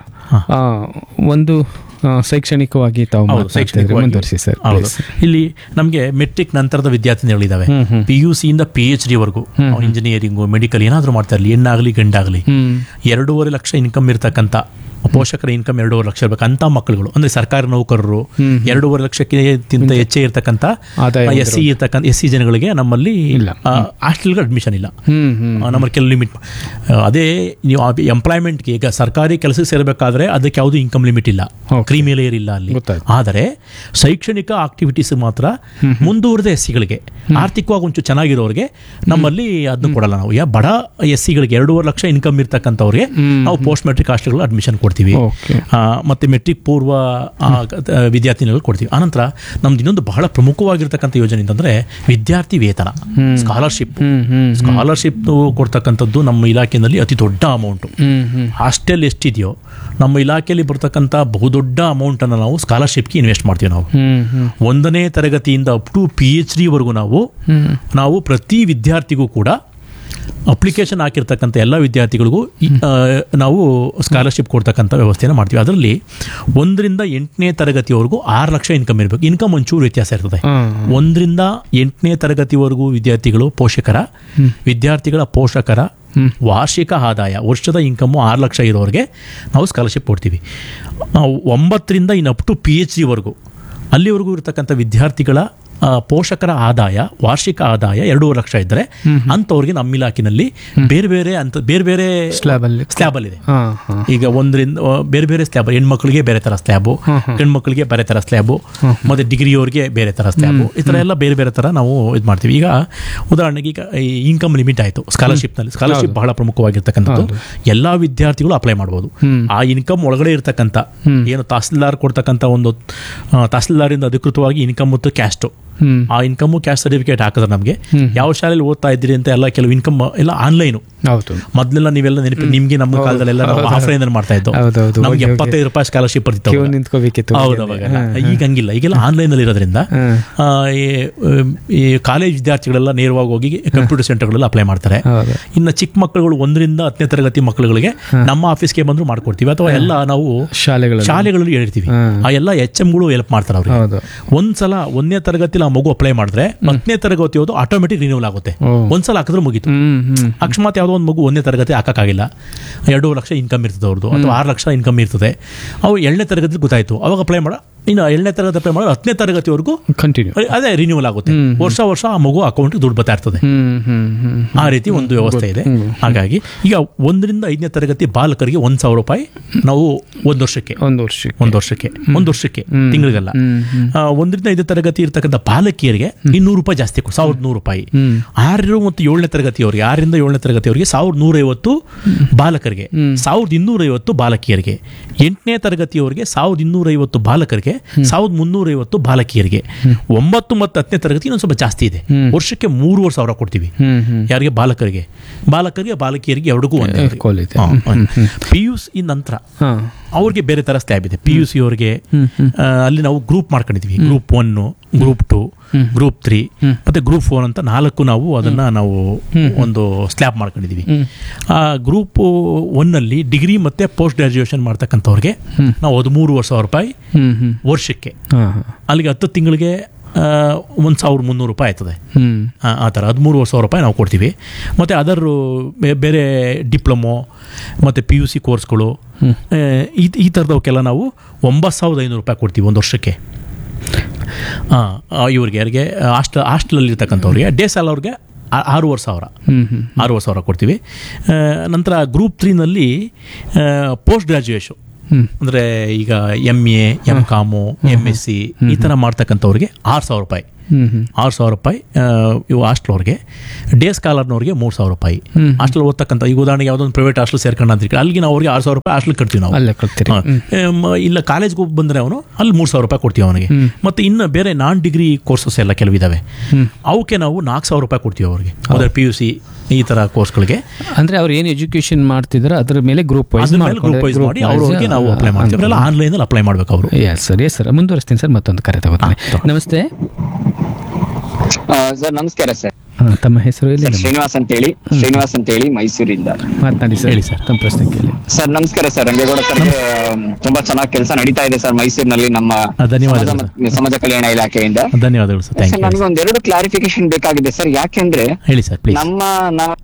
ಒಂದು ಆ, ಶೈಕ್ಷಣಿಕವಾಗಿ ತಾವು ಹೌದು, ಮಾತನಾಡ್ತಾ ಇದ್ರೆ ಶೈಕ್ಷಣಿಕವಾಗಿ. ಮುಂದುವರಿಸಿ ಸರ್ ಹೌದು ಇಲ್ಲಿ ನಮಗೆ ಮೆಟ್ರಿಕ್ ನಂತರದ ವಿದ್ಯಾರ್ಥಿನಿಗಳಿದ್ದಾವೆ ಪಿ ಯು ಸಿಯಿಂದ ಪಿ ಎಚ್ ಡಿವರೆಗೂ ಇಂಜಿನಿಯರಿಂಗು ಮೆಡಿಕಲ್ ಏನಾದರೂ ಮಾಡ್ತಾ ಇರಲಿ ಹೆಣ್ಣಾಗಲಿ ಗಂಡಾಗಲಿ ಹ್ಮ್ ಎರಡೂವರೆ ಲಕ್ಷ ಇನ್ಕಮ್ ಇರ್ತಕ್ಕಂಥ ಪೋಷಕರ ಇನ್ಕಮ್ ಎರಡೂವರೆ ಲಕ್ಷ ಇರಬೇಕು ಅಂತ ಮಕ್ಕಳುಗಳು ಅಂದ್ರೆ ಸರ್ಕಾರಿ ನೌಕರರು ಎರಡೂವರೆ ಲಕ್ಷಕ್ಕಿಂತ ಹೆಚ್ಚೇ ಇರ್ತಕ್ಕಂಥ ಆದಾಯ ಎಸ್ ಸಿ ಇರ್ತಕ್ಕಂಥ ಎಸ್ ಸಿ ಜನಗಳಿಗೆ ನಮ್ಮಲ್ಲಿ ಇಲ್ಲ. ಹಾಸ್ಟೆಲ್ಗೆ ಅಡ್ಮಿಷನ್ ಇಲ್ಲ ಹ್ಮ್ ಹ್ಮ್ ಆ, ನಮ್ಮಲ್ಲಿ ಕೆಲವು ಲಿಮಿಟ್ ಅದೇ ನೀವು ಎಂಪ್ಲಾಯ್ಮೆಂಟ್ಗೆ ಈಗ ಸರ್ಕಾರಿ ಕೆಲಸಕ್ಕೆ ಸೇರಬೇಕಾದ್ರೆ ಅದಕ್ಕೆ ಯಾವುದು ಇನ್ಕಮ್ ಲಿಮಿಟ್ ಇಲ್ಲ Okay. ಕ್ರೀಮಿ ಲೇಯರ್ ಇಲ್ಲ ಅಲ್ಲಿ ಗೊತ್ತಾಯ್ತು. ಆದರೆ ಶೈಕ್ಷಣಿಕ ಆಕ್ಟಿವಿಟೀಸ್ ಮಾತ್ರ ಮುಂದುವರೆದ ಎಸ್ ಸಿಗಳಿಗೆ ಆರ್ಥಿಕವಾಗಿ ಒಂಚೂರು ಚೆನ್ನಾಗಿರೋರಿಗೆ ನಮ್ಮಲ್ಲಿ ಅದನ್ನ ಕೊಡಲ್ಲ ನಾವು ಯಾ ಬಡ ಎಸ್ ಸಿಗಳಿಗೆ ಎರಡೂವರೆ ಲಕ್ಷ ಇನ್ಕಮ್ ಇರ್ತಕ್ಕಂಥವ್ರಿಗೆ ನಾವು ಪೋಸ್ಟ್ ಮೆಟ್ರಿಕ್ ಹಾಸ್ಟೆಲ್ಗಳು ಅಡ್ಮಿಷನ್ ಕೊಡ್ತೀವಿ ಓಕೆ ಆ, ಮತ್ತೆ ಮೆಟ್ರಿಕ್ ಪೂರ್ವ ಆ, ಕ- ವಿದ್ಯಾರ್ಥಿನಿಗಳು ಕೊಡ್ತೀವಿ ಆನಂತರ ನಮ್ದು ಇನ್ನೊಂದು ಬಹಳ ಪ್ರಮುಖವಾಗಿರ್ತಕ್ಕಂಥ ಯೋಜನೆ ಅಂತಂದ್ರೆ ವಿದ್ಯಾರ್ಥಿ ವೇತನ ಸ್ಕಾಲರ್ಶಿಪ್ ಹ್ಮ್ ಹ್ಮ್ ಸ್ಕಾಲರ್ಶಿಪ್ ಕೊಡ್ತಕ್ಕಂಥದ್ದು ನಮ್ಮ ಇಲಾಖೆಯಲ್ಲಿ ಅತಿ ದೊಡ್ಡ ಅಮೌಂಟು ಹ್ಮ್ ಹ್ಮ್ ಹಾಸ್ಟೆಲ್ ಎಷ್ಟಿದೆಯೋ ನಮ್ಮ ಇಲಾಖೆಯಲ್ಲಿ ಬರ್ತಕ್ಕಂಥ ಬಹುದೊಡ್ಡ ಅಮೌಂಟನ್ನು ನಾವು ಸ್ಕಾಲರ್ಶಿಪ್ಗೆ ಇನ್ವೆಸ್ಟ್ ಮಾಡ್ತೀವಿ ನಾವು ಹ್ಮ್ ಹ್ಮ್ ಒಂದನೇ ತರಗತಿಯಿಂದ ಅಪ್ ಟು ಪಿ ಎಚ್ ಡಿವರೆಗೂ ನಾವು ಹ್ಮ್ ನಾವು ಪ್ರತಿ ವಿದ್ಯಾರ್ಥಿಗೂ ಕೂಡ ಅಪ್ಲಿಕೇಶನ್ ಹಾಕಿರ್ತಕ್ಕಂಥ ಎಲ್ಲ ವಿದ್ಯಾರ್ಥಿಗಳಿಗೂ ಈ, ಆ, ನಾವು ಸ್ಕಾಲರ್ಶಿಪ್ ಕೊಡ್ತಕ್ಕಂಥ ವ್ಯವಸ್ಥೆಯನ್ನು ಮಾಡ್ತೀವಿ ಅದರಲ್ಲಿ ಒಂದರಿಂದ ಎಂಟನೇ ತರಗತಿವರೆಗೂ ಆರು ಲಕ್ಷ ಇನ್ಕಮ್ ಇರಬೇಕು ಇನ್ಕಮ್ ಒಂಚೂರು ವ್ಯತ್ಯಾಸ ಇರ್ತದೆ ಹಾ ಒಂದರಿಂದ ಎಂಟನೇ ತರಗತಿವರೆಗೂ ವಿದ್ಯಾರ್ಥಿಗಳು ಪೋಷಕರ ವಿದ್ಯಾರ್ಥಿಗಳ ಪೋಷಕರ ವಾರ್ಷಿಕ ಆದಾಯ ವರ್ಷದ ಇನ್ಕಮ್ಮು ಆರು ಲಕ್ಷ ಇರೋರಿಗೆ ನಾವು ಸ್ಕಾಲರ್ಶಿಪ್ ಕೊಡ್ತೀವಿ ಆ, ಒಂಬತ್ತರಿಂದ ಇನ್ನು ಅಪ್ ಟು ಪಿ ಎಚ್ ಡಿವರೆಗೂ ಅಲ್ಲಿವರೆಗೂ ಇರತಕ್ಕಂಥ ವಿದ್ಯಾರ್ಥಿಗಳ ಆ, ಪೋಷಕರ ಆದಾಯ ವಾರ್ಷಿಕ ಆದಾಯ ಎರಡೂವರೆ ಲಕ್ಷ ಇದ್ದರೆ ಅಂಥವ್ರಿಗೆ ನಮ್ಮ ಇಲಾಖೆಯಲ್ಲಿ ಬೇರೆ ಬೇರೆ ಅಂತ ಬೇರೆ ಬೇರೆ ಸ್ಲ್ಯಾಬ್ ಅಲ್ಲಿ ಸ್ಲ್ಯಾಬಲ್ಲಿದೆ ಹಾ ಹಾ ಈಗ ಒಂದರಿಂದ ಆ, ಬೇರೆ ಬೇರೆ ಸ್ಲ್ಯಾಬ್ ಹೆಣ್ಮಕ್ಳಿಗೆ ಬೇರೆ ಥರ ಸ್ಲ್ಯಾಬು ಗಂಡ್ಮಕ್ಳಿಗೆ ಬೇರೆ ಥರ ಸ್ಲ್ಯಾಬು ಮತ್ತು ಡಿಗ್ರಿಯವ್ರಿಗೆ ಬೇರೆ ಥರ ಸ್ಲ್ಯಾಬು ಈ ಥರ ಎಲ್ಲ ಬೇರೆ ಬೇರೆ ಥರ ನಾವು ಇದು ಮಾಡ್ತೀವಿ ಈಗ ಉದಾಹರಣೆಗೆ ಈಗ ಈ ಇನ್ಕಮ್ ಲಿಮಿಟ್ ಆಯಿತು ಸ್ಕಾಲರ್ಶಿಪ್ನಲ್ಲಿ ಸ್ಕಾಲರ್ಶಿಪ್ ಬಹಳ ಪ್ರಮುಖವಾಗಿರ್ತಕ್ಕಂಥದ್ದು ಎಲ್ಲ ವಿದ್ಯಾರ್ಥಿಗಳು ಅಪ್ಲೈ ಮಾಡ್ಬೋದು ಆ ಇನ್ಕಮ್ ಒಳಗಡೆ ಇರ್ತಕ್ಕಂಥ ಏನು ತಹಸೀಲ್ದಾರ್ ಕೊಡ್ತಕ್ಕಂಥ ಒಂದು ಆ, ತಹಸೀಲ್ದಾರಿಂದ ಅಧಿಕೃತವಾಗಿ ಇನ್ಕಮ್ ಮತ್ತು ಕ್ಯಾಸ್ಟು ಹ್ಮ್ ಆ ಇನ್ಕಮ್ಮು ಕ್ಯಾಸ್ಟ್ ಸರ್ಟಿಫಿಕೇಟ್ ಹಾಕಿದ್ರೆ ನಮಗೆ ಯಾವ ಶಾಲೆಯಲ್ಲಿ ಓದ್ತಾ ಇದ್ದೀರಿ ಅಂತ ಎಲ್ಲ ಕೆಲವು ಇನ್ಕಮ್ ಎಲ್ಲ ಆನ್ಲೈನು ಹೌದು ಮೊದಲೆಲ್ಲ ನೀವೆಲ್ಲ ನೆನಪು ನಿಮ್ಗೆ ನಮ್ಮ ಕಾಲದಲ್ಲೆಲ್ಲ ನಾವು ಆಫ್ಲೈನ್ ಮಾಡ್ತಾ ಇದ್ದೋ ಹೌದೌದು. ನಮ್ಗೆ ಹೋಗಿ, ಹೋಗಿ. ಎಪ್ಪತ್ತೈದು ರೂಪಾಯಿ ಸ್ಕಾಲರ್ಶಿಪ್ ಬರ್ತಿತ್ತು ಕ್ಯೂ ಅವಾಗ. ನಿಂತ್ಕೋಬೇಕಿತ್ತು ಹೌದು ಅವಾಗೆಲ್ಲ ಈಗ ಹಂಗಿಲ್ಲ ಈಗೆಲ್ಲ ಆನ್ಲೈನ್ ಅಲ್ಲಿ ಇರೋದ್ರಿಂದ ಆ, ಈ- ಈ ಕಾಲೇಜ್ ವಿದ್ಯಾರ್ಥಿಗಳೆಲ್ಲ ನೇರವಾಗಿ ಹೋಗಿ ಕಂಪ್ಯೂಟರ್ ಸೆಂಟರ್ಗಳೆಲ್ಲ ಅಪ್ಲೈ ಮಾಡ್ತಾರೆ ಹೌದು ಇನ್ನು ಚಿಕ್ಕ ಮಕ್ಕಳುಗಳು ಒಂದರಿಂದ ಹತ್ತನೇ ತರಗತಿ ಮಕ್ಕಳುಗಳಿಗೆ ನಮ್ಮ ಆಫೀಸ್ಗೆ ಬಂದ್ರು ಮಾಡ್ಕೊಡ್ತೀವಿ ಅಥವಾ ಎಲ್ಲ ನಾವು ಶಾಲೆಗಳಲ್ಲಿ ಶಾಲೆಗಳಲ್ಲಿ ಹೇಳಿರ್ತೀವಿ ಹ್ಮ್. ಆ ಎಲ್ಲ ಎಚ್ ಎಮ್ಗಳು ಹೆಲ್ಪ್ ಮಾಡ್ತಾರೆ ಅವ್ರಿಗೆ ಹೌದು ಒಂದ್ಸಲ ಒಂದನೇ ತರಗತಿಲಿ ಆ ಮಗು ಅಪ್ಲೈ ಮಾಡಿದ್ರೆ ಹತ್ತನೇ ತರಗತಿ ಹೋದು ಆಟೋಮೆಟಿಕ್ ರಿನ್ಯೂವಲ್ ಆಗುತ್ತೆ ಓ. ಒಂದ್ಸಲ ಹಾಕಿದ್ರೆ ಮುಗೀತು ಹ್ಮ್ ಹ್ಮ್ ಅಕಸ್ಮಾತ್ ಯಾವುದೋ ಒಂದು ಮಗು ಒಂದನೇ ತರಗತಿ ಹಾಕೋಕ್ಕಾಗಿಲ್ಲ ಎರಡೂವರೆ ಲಕ್ಷ ಇನ್ಕಮ್ ಇರ್ತದೆ ಅವ್ರದ್ದು ಅಥವಾ ಆರು ಲಕ್ಷ ಇನ್ಕಮ್ ಇರ್ತದೆ ಅವು ಏಳನೇ ತರಗತಿ ಗೊತ್ತಾಯ್ತು ಅವಾಗ ಅಪ್ಲೈ ಮಾಡ ಇನ್ನು ಏಳನೇ ತರಗತಿ ಅಪ್ಲೈ ಮಾಡಿ ಹತ್ತನೇ ತರಗತಿವರೆಗೂ ಕಂಟಿನ್ಯೂ ಅದೇ ರಿನ್ಯೂವಲ್ ಆಗುತ್ತೆ ವರ್ಷ ವರ್ಷ ಆ ಮಗು ಅಕೌಂಟ್ಗೆ ದುಡ್ಡು ಬರ್ತಾ ಇರ್ತದೆ ಹ್ಮ್ ಹ್ಮ್ ಹ್ಮ್ ಆ ರೀತಿ ಒಂದು ವ್ಯವಸ್ಥೆ ಇದೆ ಹಾಗಾಗಿ ಈಗ ಒಂದರಿಂದ ಐದನೇ ತರಗತಿ ಬಾಲಕರಿಗೆ ಒಂದು ಸಾವಿರ ರೂಪಾಯಿ ನಾವು ಒಂದು ವರ್ಷಕ್ಕೆ ಒಂದು ವರ್ಷಕ್ಕೆ ಒಂದು ವರ್ಷಕ್ಕೆ ಒಂದು ವರ್ಷಕ್ಕೆ ತಿಂಗಳಿಗೆಲ್ಲ ಆ, ಒಂದರಿಂದ ಐದನೇ ತರಗತಿ ಇರ್ತಕ್ಕಂಥ ಬಾಲಕಿಯರಿಗೆ ಇನ್ನೂರು ರೂಪಾಯಿ ಜಾಸ್ತಿ ಕೊಡು ಸಾವಿರದ ನೂರು ರೂಪಾಯಿ ಆರು ಮತ್ತು ಏಳನೇ ತರಗತಿಯವರಿಗೆ ಆರರಿಂದ ಏಳನೇ ತರಗತಿಯವರಿಗೆ ಸಾವಿರದ ನೂರೈವತ್ತು ಬಾಲಕರಿಗೆ ಸಾವಿರದ ಇನ್ನೂರೈವತ್ತು ಬಾಲಕಿಯರಿಗೆ ಎಂಟನೇ ತರಗತಿಯವರಿಗೆ ಸಾವಿರದ ಇನ್ನೂರೈವತ್ತು ಬಾಲಕರಿಗೆ ಸಾವಿರದ ಮುನ್ನೂರೈವತ್ತು ಬಾಲಕಿಯರಿಗೆ ಒಂಬತ್ತು ಮತ್ತು ಹತ್ತನೇ ತರಗತಿ ಇನ್ನೊಂದು ಸ್ವಲ್ಪ ಜಾಸ್ತಿ ಇದೆ ವರ್ಷಕ್ಕೆ ಮೂರುವರೆ ಸಾವಿರ ಕೊಡ್ತೀವಿ ಹ್ಮ್ ಹ್ಮ್ ಯಾರಿಗೆ ಬಾಲಕರಿಗೆ ಬಾಲಕರಿಗೆ ಬಾಲಕಿಯರಿಗೆ ಎರಡಿಗೂ ಒಂದೇ ಕೋಲ್ ಇದೆ ಪಿ ಯು ಸಿ ನಂತರ ಹಾ ಅವ್ರಿಗೆ ಬೇರೆ ಥರ ಸ್ಲ್ಯಾಬ್ ಇದೆ ಪಿ ಯು ಸಿ ಅವ್ರಿಗೆ ಆ, ಅಲ್ಲಿ ನಾವು ಗ್ರೂಪ್ ಮಾಡ್ಕೊಂಡಿದ್ವಿ group one group two group three ಮತ್ತೆ ಗ್ರೂಪ್ ಫೋರ್ ಅಂತ ನಾಲ್ಕು ನಾವು ಅದನ್ನ ನಾವು ಒಂದು ಸ್ಲ್ಯಾಬ್ ಮಾಡ್ಕೊಂಡಿದ್ವಿ ಆ ಗ್ರೂಪ್ ಒನ್ನಲ್ಲಿ ಡಿಗ್ರಿ ಮತ್ತೆ ಪೋಸ್ಟ್ ಗ್ರಾಜುಯೇಷನ್ ಮಾಡ್ತಕ್ಕಂಥವ್ರಿಗೆ ನಾವು ಹದಿಮೂರುವರೆ ಸಾವಿರ ರೂಪಾಯಿ ಹ್ಮ್ ಹ್ಮ್ ವರ್ಷಕ್ಕೆ ಹಾ ಹಾ ಅಲ್ಲಿಗೆ ಹತ್ತು ತಿಂಗಳಿಗೆ ಒಂದು ಸಾವಿರದ ಮುನ್ನೂರು ರೂಪಾಯಿ ಆಯ್ತದೆ ಹ್ಮ್ ಆ ಆ ಥರ ಹದಿಮೂರುವರೆ ಸಾವಿರ ರೂಪಾಯಿ ನಾವು ಕೊಡ್ತೀವಿ ಮತ್ತು ಅದರ್ ಬೇರೆ ಡಿಪ್ಲೊಮೊ ಮತ್ತು ಪಿ ಯು ಸಿ ಕೋರ್ಸ್ಗಳು ಆ, ಈ ಈ ಥರದವಕ್ಕೆಲ್ಲ ನಾವು ಒಂಬತ್ತು ಸಾವಿರದ ಐನೂರು ರೂಪಾಯಿ ಕೊಡ್ತೀವಿ ಒಂದು ವರ್ಷಕ್ಕೆ ಹಾಂ ಇವ್ರಿಗೆ ಯಾರಿಗೆ ಹಾಸ್ಟೆಲ್ ಹಾಸ್ಟೆಲಲ್ಲಿ ಇರ್ತಕ್ಕಂಥವ್ರಿಗೆ ಡೇ ಸಾಲ ಅವ್ರಿಗೆ ಆ- ಆರೂವರೆ ಸಾವಿರ ಹ್ಮ್ ಹ್ಮ್ ಆರೂವರೆ ಸಾವಿರ ಕೊಡ್ತೀವಿ ಆ, ನಂತರ ಗ್ರೂಪ್ ತ್ರೀನಲ್ಲಿ ಪೋಸ್ಟ್ ಗ್ರ್ಯಾಜುಯೇಷನ್ ಹ್ಮ್ ಅಂದರೆ ಈಗ M A M com M S C ಈ ಥರ ಮಾಡ್ತಕ್ಕಂಥವ್ರಿಗೆ ಆರು ಸಾವಿರ ರೂಪಾಯಿ ಹ್ಮ್ ಹ್ಮ್ ಆರು ಸಾವಿರ ರೂಪಾಯಿ ಆ, ಇವು ಹಾಸ್ಟ್ಲವ್ರಿಗೆ ಡೇ ಸ್ಕಾಲರ್ನವ್ರಿಗೆ ಮೂರು ಸಾವಿರ ರೂಪಾಯಿ ಹ್ಮ್. ಹಾಸ್ಟೆಲ್ ಓದ್ತಕ್ಕಂಥ ಈಗ ಉದಾಹರಣೆಗೆ ಯಾವುದೋ ಒಂದು ಪ್ರೈವೇಟ್ ಹಾಸ್ಟೆಲ್ ಸೇರ್ಕೊಂಡು ಅಂತ ಅಲ್ಲಿಗೆ ನಾವು ಅವ್ರಿಗೆ ಆರು ಸಾವಿರ ರೂಪಾಯಿ ಹಾಸ್ಟೆಲ್ ಕಟ್ತೀವಿ ನಾವು ಅಲ್ಲೇ ಕೊಡ್ತೀರಿ ಹಾ. ಏಮ್, ಇಲ್ಲ ಕಾಲೇಜ್ಗೆ ಹೋಗಿ ಬಂದರೆ ಅವನು ಅಲ್ಲಿ ಮೂರು ಸಾವಿರ ರೂಪಾಯಿ ಕೊಡ್ತೀವಿ ಅವನಿಗೆ ಹ್ಮ್. ಮತ್ತು ಇನ್ನು ಬೇರೆ ನಾನ್ ಡಿಗ್ರಿ ಕೋರ್ಸಸ್ ಎಲ್ಲ ಕೆಲವಿದಾವೆ ಹ್ಮ್. ಅವಕ್ಕೆ ನಾವು ನಾಲ್ಕು ಸಾವಿರ ರೂಪಾಯಿ ಕೊಡ್ತೀವಿ ಅವ್ರಿಗೆ ಅದ್ರ ಪಿ ಯು ಸಿ ಈ ಥರ ಕೋರ್ಸ್ಗಳಿಗೆ ಅಂದ್ರೆ ಅವ್ರು ಏನು ಎಜುಕೇಶನ್ ಮಾಡ್ತಿದ್ರು ಅದ್ರ ಮೇಲೆ ಗ್ರೂಪ್ ವೈಸ್ ಅದ್ರ ಮೇಲೆ ಗ್ರೂಪ್ ವೈಸ್ ಮಾಡಿ ಅವ್ರವ್ರಿಗೆ ನಾವು ಅಪ್ಲೈ ಮಾಡ್ತೀವಿ ಅವರೆಲ್ಲ ಆನ್ಲೈನಲ್ಲಿ ಅಪ್ಲೈ ಮಾಡ್ಬೇಕು ಅವರು ಎಸ್ ಸರ್ ಎಸ್ ಸರ್ ಮುಂದುವರಿಸ್ತೀನಿ ಸರ್ ಮತ್ತೊಂದು ಕರೆ ತಗೋತೀನಿ ಹಾ, ತಗೋ. ನಮಸ್ತೆ ಸರ್ ನಮಸ್ಕಾರ ಸರ್ ಹಾ, ತಮ್ಮ ಹೆಸರು ಎಲ್ಲಿ ಸರ್ ಶ್ರೀನಿವಾಸ್ ಅಂತ ಹೇಳಿ ಶ್ರೀನಿವಾಸ್ ಅಂತ ಹೇಳಿ ಮೈಸೂರಿಂದ ಮಾತನಾಡಿ ಸರ್ ಹೇಳಿ ಸರ್. ತಮ್ಮ ಪ್ರಶ್ನೆ ಕೇಳಿ ಸರ್ ನಮಸ್ಕಾರ ಸರ್ ರಂಗೇಗೌಡ ಸರ್ ತುಂಬಾ ಚೆನ್ನಾಗಿ ಕೆಲಸ ನಡೀತಾ ಇದೆ ಸರ್ ಮೈಸೂರಿನಲ್ಲಿ ನಮ್ಮ ಆ, ಧನ್ಯವಾದಗಳು ಸಮಾಜ ಮತ್ತು- ಸಮಾಜ ಕಲ್ಯಾಣ ಇಲಾಖೆಯಿಂದ ಧನ್ಯವಾದಗಳು ಸರ್ ಥ್ಯಾಂಕ್ ಸರ್ ಯು ನನಗೆ ಒಂದೆರಡು ಕ್ಲಾರಿಫಿಕೇಶನ್ ಬೇಕಾಗಿದೆ ಸರ್ ಯಾಕೆಂದ್ರೆ ಹೇಳಿ ಸರ್ ಪ್ಲೀಸ್ ನಮ್ಮ ನಾವು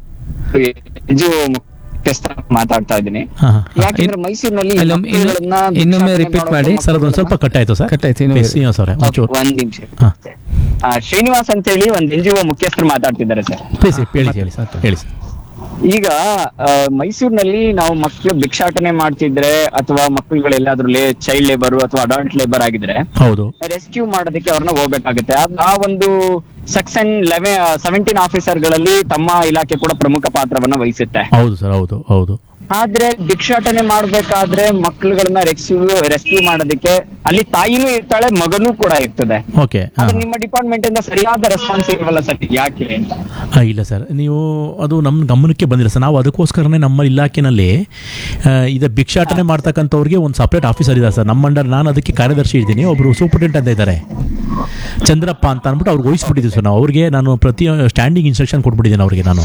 ಎನ್ಜಿಒ ಮುಖ್ಯಸ್ಥ ಮಾತಾಡ್ತಾ ಇದ್ದೀನಿ ಹಾಂ ಹಾಂ ಯಾಕೆಂದ್ರೆ ಮೈಸೂರಿನಲ್ಲಿ ಅಲ್ಲ, ಇನ್ನು- ಮಕ್ಕಳನ್ನ ಇನ್ನೊಮ್ಮೆ ಭಿಕ್ಷಾಟನೆ repeat ಮಾಡೋ ಮಾಡಿ. ಸರ್ ಅದೊಂದು ಸ್ವಲ್ಪ ಕಟ್ ಆಯಿತು ಸರ್ ಕಟ್ ಆಯ್ತು, ಇನ್ನೊಮ್ಮೆ- Please, ಶ್ರೀನಿವಾಸ್ ಅವರೇ ಒಂಚೂರು ಒಂದ್ ನಿಮಿಷ ಹಾಂ ಆ, ಶ್ರೀನಿವಾಸ್ ಅಂತ ಹೇಳಿ ಒಂದು ಎನ್ಜಿಒ ಮುಖ್ಯಸ್ಥರು ಮಾತಾಡ್ತಿದ್ದಾರೆ ಸರ್ ಪ್ಲೀಸ್ ಹೇಳಿ ಹೇಳಿ ಸರ್ ಹೇಳಿ ಸರ್ ಈಗ ಆ, ಮೈಸೂರಿನಲ್ಲಿ ನಾವು ಮಕ್ಕಳು ಭಿಕ್ಷಾಟನೆ ಮಾಡ್ತಿದ್ರೆ ಅಥವಾ ಮಕ್ಕಳುಗಳೆಲ್ಲಾದ್ರೂ ಲೇ ಚೈಲ್ಡ್ ಲೇಬರ್ ಅಥವಾ ಅಡಲ್ಟ್ ಲೇಬರ್ ಆಗಿದ್ರೆ ಹೌದು ರೆಸ್ಕ್ಯೂ ಮಾಡೋದಕ್ಕೆ ಅವ್ರನ್ನ ಹೋಗ್ಬೇಕಾಗುತ್ತೆ ಅದ್- ಆ ಒಂದು ಸೆಕ್ಷನ್ ಲೆವೆ ಸೆವೆಂಟೀನ್ ಆಫೀಸರ್ಗಳಲ್ಲಿ ತಮ್ಮ ಇಲಾಖೆ ಕೂಡ ಪ್ರಮುಖ ಪಾತ್ರವನ್ನ ವಹಿಸುತ್ತೆ ಹೌದು ಸರ್ ಹೌದು ಹೌದು ಆದ್ರೆ ಭಿಕ್ಷಾಟನೆ ಮಾಡ್ಬೇಕಾದ್ರೆ ಮಕ್ಕಳುಗಳನ್ನ ರೆಸ್ಕ್ಯೂ ರೆಸ್ಕ್ಯೂ ಮಾಡೋದಕ್ಕೆ ಅಲ್ಲಿ ತಾಯಿನೂ ಇರ್ತಾಳೆ ಮಗನೂ ಕೂಡ ಇರ್ತದೆ ಓಕೆ ಆದ್ರೆ ನಿಮ್ಮ ಡಿಪಾರ್ಟ್ಮೆಂಟ್ ಇಂದ ಸರಿಯಾದ ರೆಸ್ಪಾನ್ಸ್ ಇಲ್ವಲ್ಲ ಸರ್ ಯಾಕೆ ಅಂತ ಆ, ಇಲ್ಲ ಸರ್ ನೀವು ಅದು ನಮ್ಮ ಗಮನಕ್ಕೆ ಬಂದಿಲ್ಲ ಸರ್ ನಾವು ಅದಕ್ಕೋಸ್ಕರನೇ ನಮ್ಮ ಇಲಾಖೆನಲ್ಲಿ ಆ, ಇದು ಭಿಕ್ಷಾಟನೆ ಮಾಡ್ತಕ್ಕಂಥವ್ರಿಗೆ ಒಂದು ಸಪ್ರೇಟ್ ಆಫೀಸರ್ ಇದೆ ಸರ್ ನಮ್ಮ ಅಂಡರ್ ನಾನು ಅದಕ್ಕೆ ಕಾರ್ಯದರ್ಶಿ ಇದ್ದೀನಿ ಒಬ್ಬರು ಸೂಪರಿಂಟೆಂಟ್ ಅಂತ ಇದ್ದಾರೆ ಚಂದ್ರಪ್ಪ ಅಂತ ಅಂದ್ಬಿಟ್ಟು ಅವ್ರಿಗೆ ವಹಿಸ್ಬಿಟ್ಟಿದ್ದೀವಿ ಸರ್ ನಾವು ಅವ್ರಿಗೆ ನಾನು ಪ್ರತಿ ಸ್ಟ್ಯಾಂಡಿಂಗ್ ಇನ್ಸ್ಟ್ರಕ್ಷನ್ ಕೊಟ್ಬಿಟ್ಟಿದ್ದೀನಿ ಅವ್ರಿಗೆ ನಾನು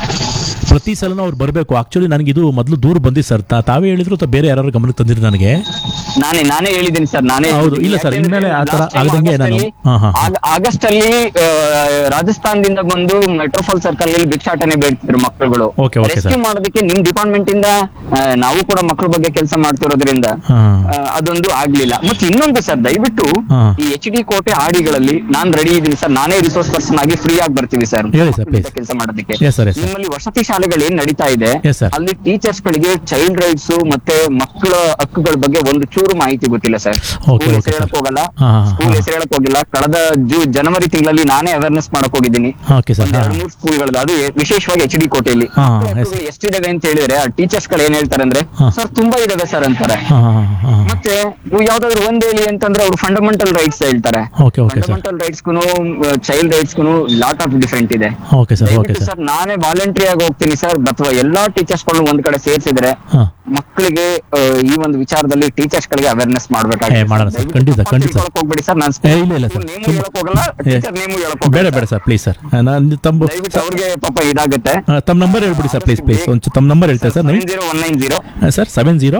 ಪ್ರತಿ ಸಲನೂ ಅವ್ರು ಬರಬೇಕು ಆ್ಯಕ್ಚುಲಿ ನನಗೆ ಇದು ಮೊದಲು ದೂರ ಬಂದಿತ್ತು ಸರ್ ತಾ- ತಾವೇ ಹೇಳಿದ್ರು ಅಥವಾ ಬೇರೆ ಯಾರು ಗಮನಕ್ಕೆ ತಂದಿದ್ರು ನನಗೆ ನಾನೇ ನಾನೇ ಹೇಳಿದ್ದೀನಿ ಸರ್ ನಾನೇ ಹೌದು, ಇಲ್ಲ ಸರ್, ಇನ್ಮೇಲೆ ಆ ತರ ಆಗದಂಗೆ ನಾನು- ಹಾ, ಹಾ, ಹಾ. ಆಗಸ್ಟ್ ಅಲ್ಲಿ ಆ, ರಾಜಸ್ಥಾನದಿಂದ ಬಂದು ಮೆಟ್ರೋಫಾಲ್ ಸರ್ಕಲ್ ಅಲ್ಲಿ ಭಿಕ್ಷಾಟನೆ ಬೇಡ್ತಿದ್ರು ಮಕ್ಕಳುಗಳು Okay, okay, ರೆಸ್ಕ್ಯೂ sir. ಮಾಡೋದಕ್ಕೆ ನಿಮ್ ಡಿಪಾರ್ಟ್ಮೆಂಟ್ ಇಂದ ಆ, ನಾವು ಕೂಡ ಮಕ್ಕಳ ಬಗ್ಗೆ ಕೆಲಸ ಮಾಡ್ತಿರೋದ್ರಿಂದ ಹಾಂ ಆ, ಅದೊಂದು ಆಗ್ಲಿಲ್ಲ ಮತ್ತೆ ಇನ್ನೊಂದು ಸರ್ ದಯವಿಟ್ಟು ಹಾ. ಈ ಎಚ್ ಡಿ ಕೋಟೆ ಆಡಿಗಳಲ್ಲಿ ನಾನ್ ರೆಡಿ ಇದ್ದೀನಿ ಸರ್ ನಾನೇ ರಿಸೋರ್ಸ್ ಪರ್ಸನ್ ಆಗಿ ಫ್ರೀ ಆಗಿ ಬರ್ತೀವಿ ಸರ್ ಹೇಳಿ sir, please. ಕೆಲಸ ಮಾಡೋದಕ್ಕೆ Yes, sir, yes, sir. ನಿಮ್ಮಲ್ಲಿ ವಸತಿ ಶಾಲೆಗಳು ಏನ್ ನಡೀತಾ ಇದೆ Yes, sir. ಅಲ್ಲಿ ಟೀಚರ್ಸ್ ಗಳಿಗೆ ಚೈಲ್ಡ್ ರೈಟ್ಸ್ ಮತ್ತೆ ಮಕ್ಕಳ ಹಕ್ಕುಗಳ ಬಗ್ಗೆ ಒಂದು ಚೂರು ಮಾಹಿತಿ ಗೊತ್ತಿಲ್ಲ ಸರ್ Okay, ಸ್ಕೂಲ್ okay, ಹೆಸರು sir. ಹೇಳಕ್ ಹೋಗಲ್ಲ ಹಾ, ಹಾ, ಸ್ಕೂಲ್ ಹಾ. ಹೆಸರು ಹೇಳಕ್ ಹೋಗಿಲ್ಲ ಕಳೆದ ಜೂ ಜನವರಿ ತಿಂಗಳಲ್ಲಿ ನಾನೇ ಅವೇರ್ನೆಸ್ ಮಾಡಕ್ ಹೋಗಿದ್ದೀನಿ ಓಕೆ ಸರ್ ಒಂದ್ ಹಾಂ ಎರಡು ಮೂರು ಸ್ಕೂಲ್ಗಳದ್ದು ಅದು ಎ- ವಿಶೇಷವಾಗಿ ಎಚ್ ಡಿ ಕೋಟೆಯಲ್ಲಿ ಹಾ, ಮಕ್ಕಳ yes. ಹಕ್ಕುಗಳು ಎಷ್ಟಿದಾವೆ ಅಂತ ಹೇಳಿದ್ರೆ ಆ ಟೀಚರ್ಸ್ ಗಳು ಏನ್ ಹೇಳ್ತಾರೆ ಅಂದ್ರೆ ಹಾ. ಸರ್ ತುಂಬಾ ಇದಾವೆ ಸರ್ ಅಂತಾರೆ ಹಾಂ ಹಾಂ ಹಾಂ ಮತ್ತೆ ನೀವು ಯಾವ್ದಾದ್ರು ಒಂದ್ ಹೇಳಿ ಅಂತಂದ್ರೆ ಅವ್ರು ಫಂಡಮೆಂಟಲ್ ರೈಟ್ಸ್ ಹೇಳ್ತಾರೆ ಓಕೆ ಓಕೆ ಸರ್ ಫಂಡಮೆಂಟಲ್ ರೈಟ್ಸ್ಗೂ ಚೈಲ್ಡ್ ರೈಟ್ಸ್ಗೂ ಲಾಟ್ ಆಫ್ ಡಿಫ್ರೆಂಟ್ ಇದೆ ಓಕೆ ಸರ್ ಓಕೆ ದಯವಿಟ್ಟು ಸರ್ ಸರ್ ನಾನೇ ವಾಲಂಟ್ರಿ ಆಗಿ ಹೋಗ್ತೀನಿ ಸರ್ ಅಥವಾ ಎಲ್ಲಾ ಟೀಚರ್ಸ್ ಗಳನ್ನ ಒಂದ್ ಕಡೆ ಸೇರಿಸಿದ್ರೆ ಹಾಂ ಮಕ್ಕಳಿಗೆ ಆ, ಈ ಒಂದು ವಿಚಾರದಲ್ಲಿ ಟೀಚರ್ಸ್ ಗಳಿಗೆ ಅವೇರ್ನೆಸ್ ಏ, ಮಾಡೋಣ sir. ಖಂಡಿತ, ಖಂಡಿತ. ಹೋಗ್ಬೇಡಿ ಸರ್ ನಾನು ಏ, ಇಲ್ಲ, ಇಲ್ಲ sir. ನೇಮು ಹೇಳಕ್ ಹೋಗಲ್ಲ ಏ, ಟೀಚರ್ ನೇಮು ಹೇಳಕ್ ಬೇಡ ಹೋಗಲ್ಲ ಬೇಡ ಸರ್ ಪ್ಲೀಸ್ ಸರ್ ನಾನು ತಮ್ಮ ದಯವಿಟ್ಟು ಅವ್ರಿಗೆ ಪಾಪ ಇದಾಗುತ್ತೆ ಆ, ತಮ್ಮ ನಂಬರ್ ಹೇಳ್ಬಿಡಿ ಸರ್ ಪ್ಲೀಸ್ ಪ್ಲೀಸ್ ಒಂದು ತಮ್ಮ ನಂಬರ್ ಹೇಳ್ತಾರೆ sir seven zero one nine zero sir seven zero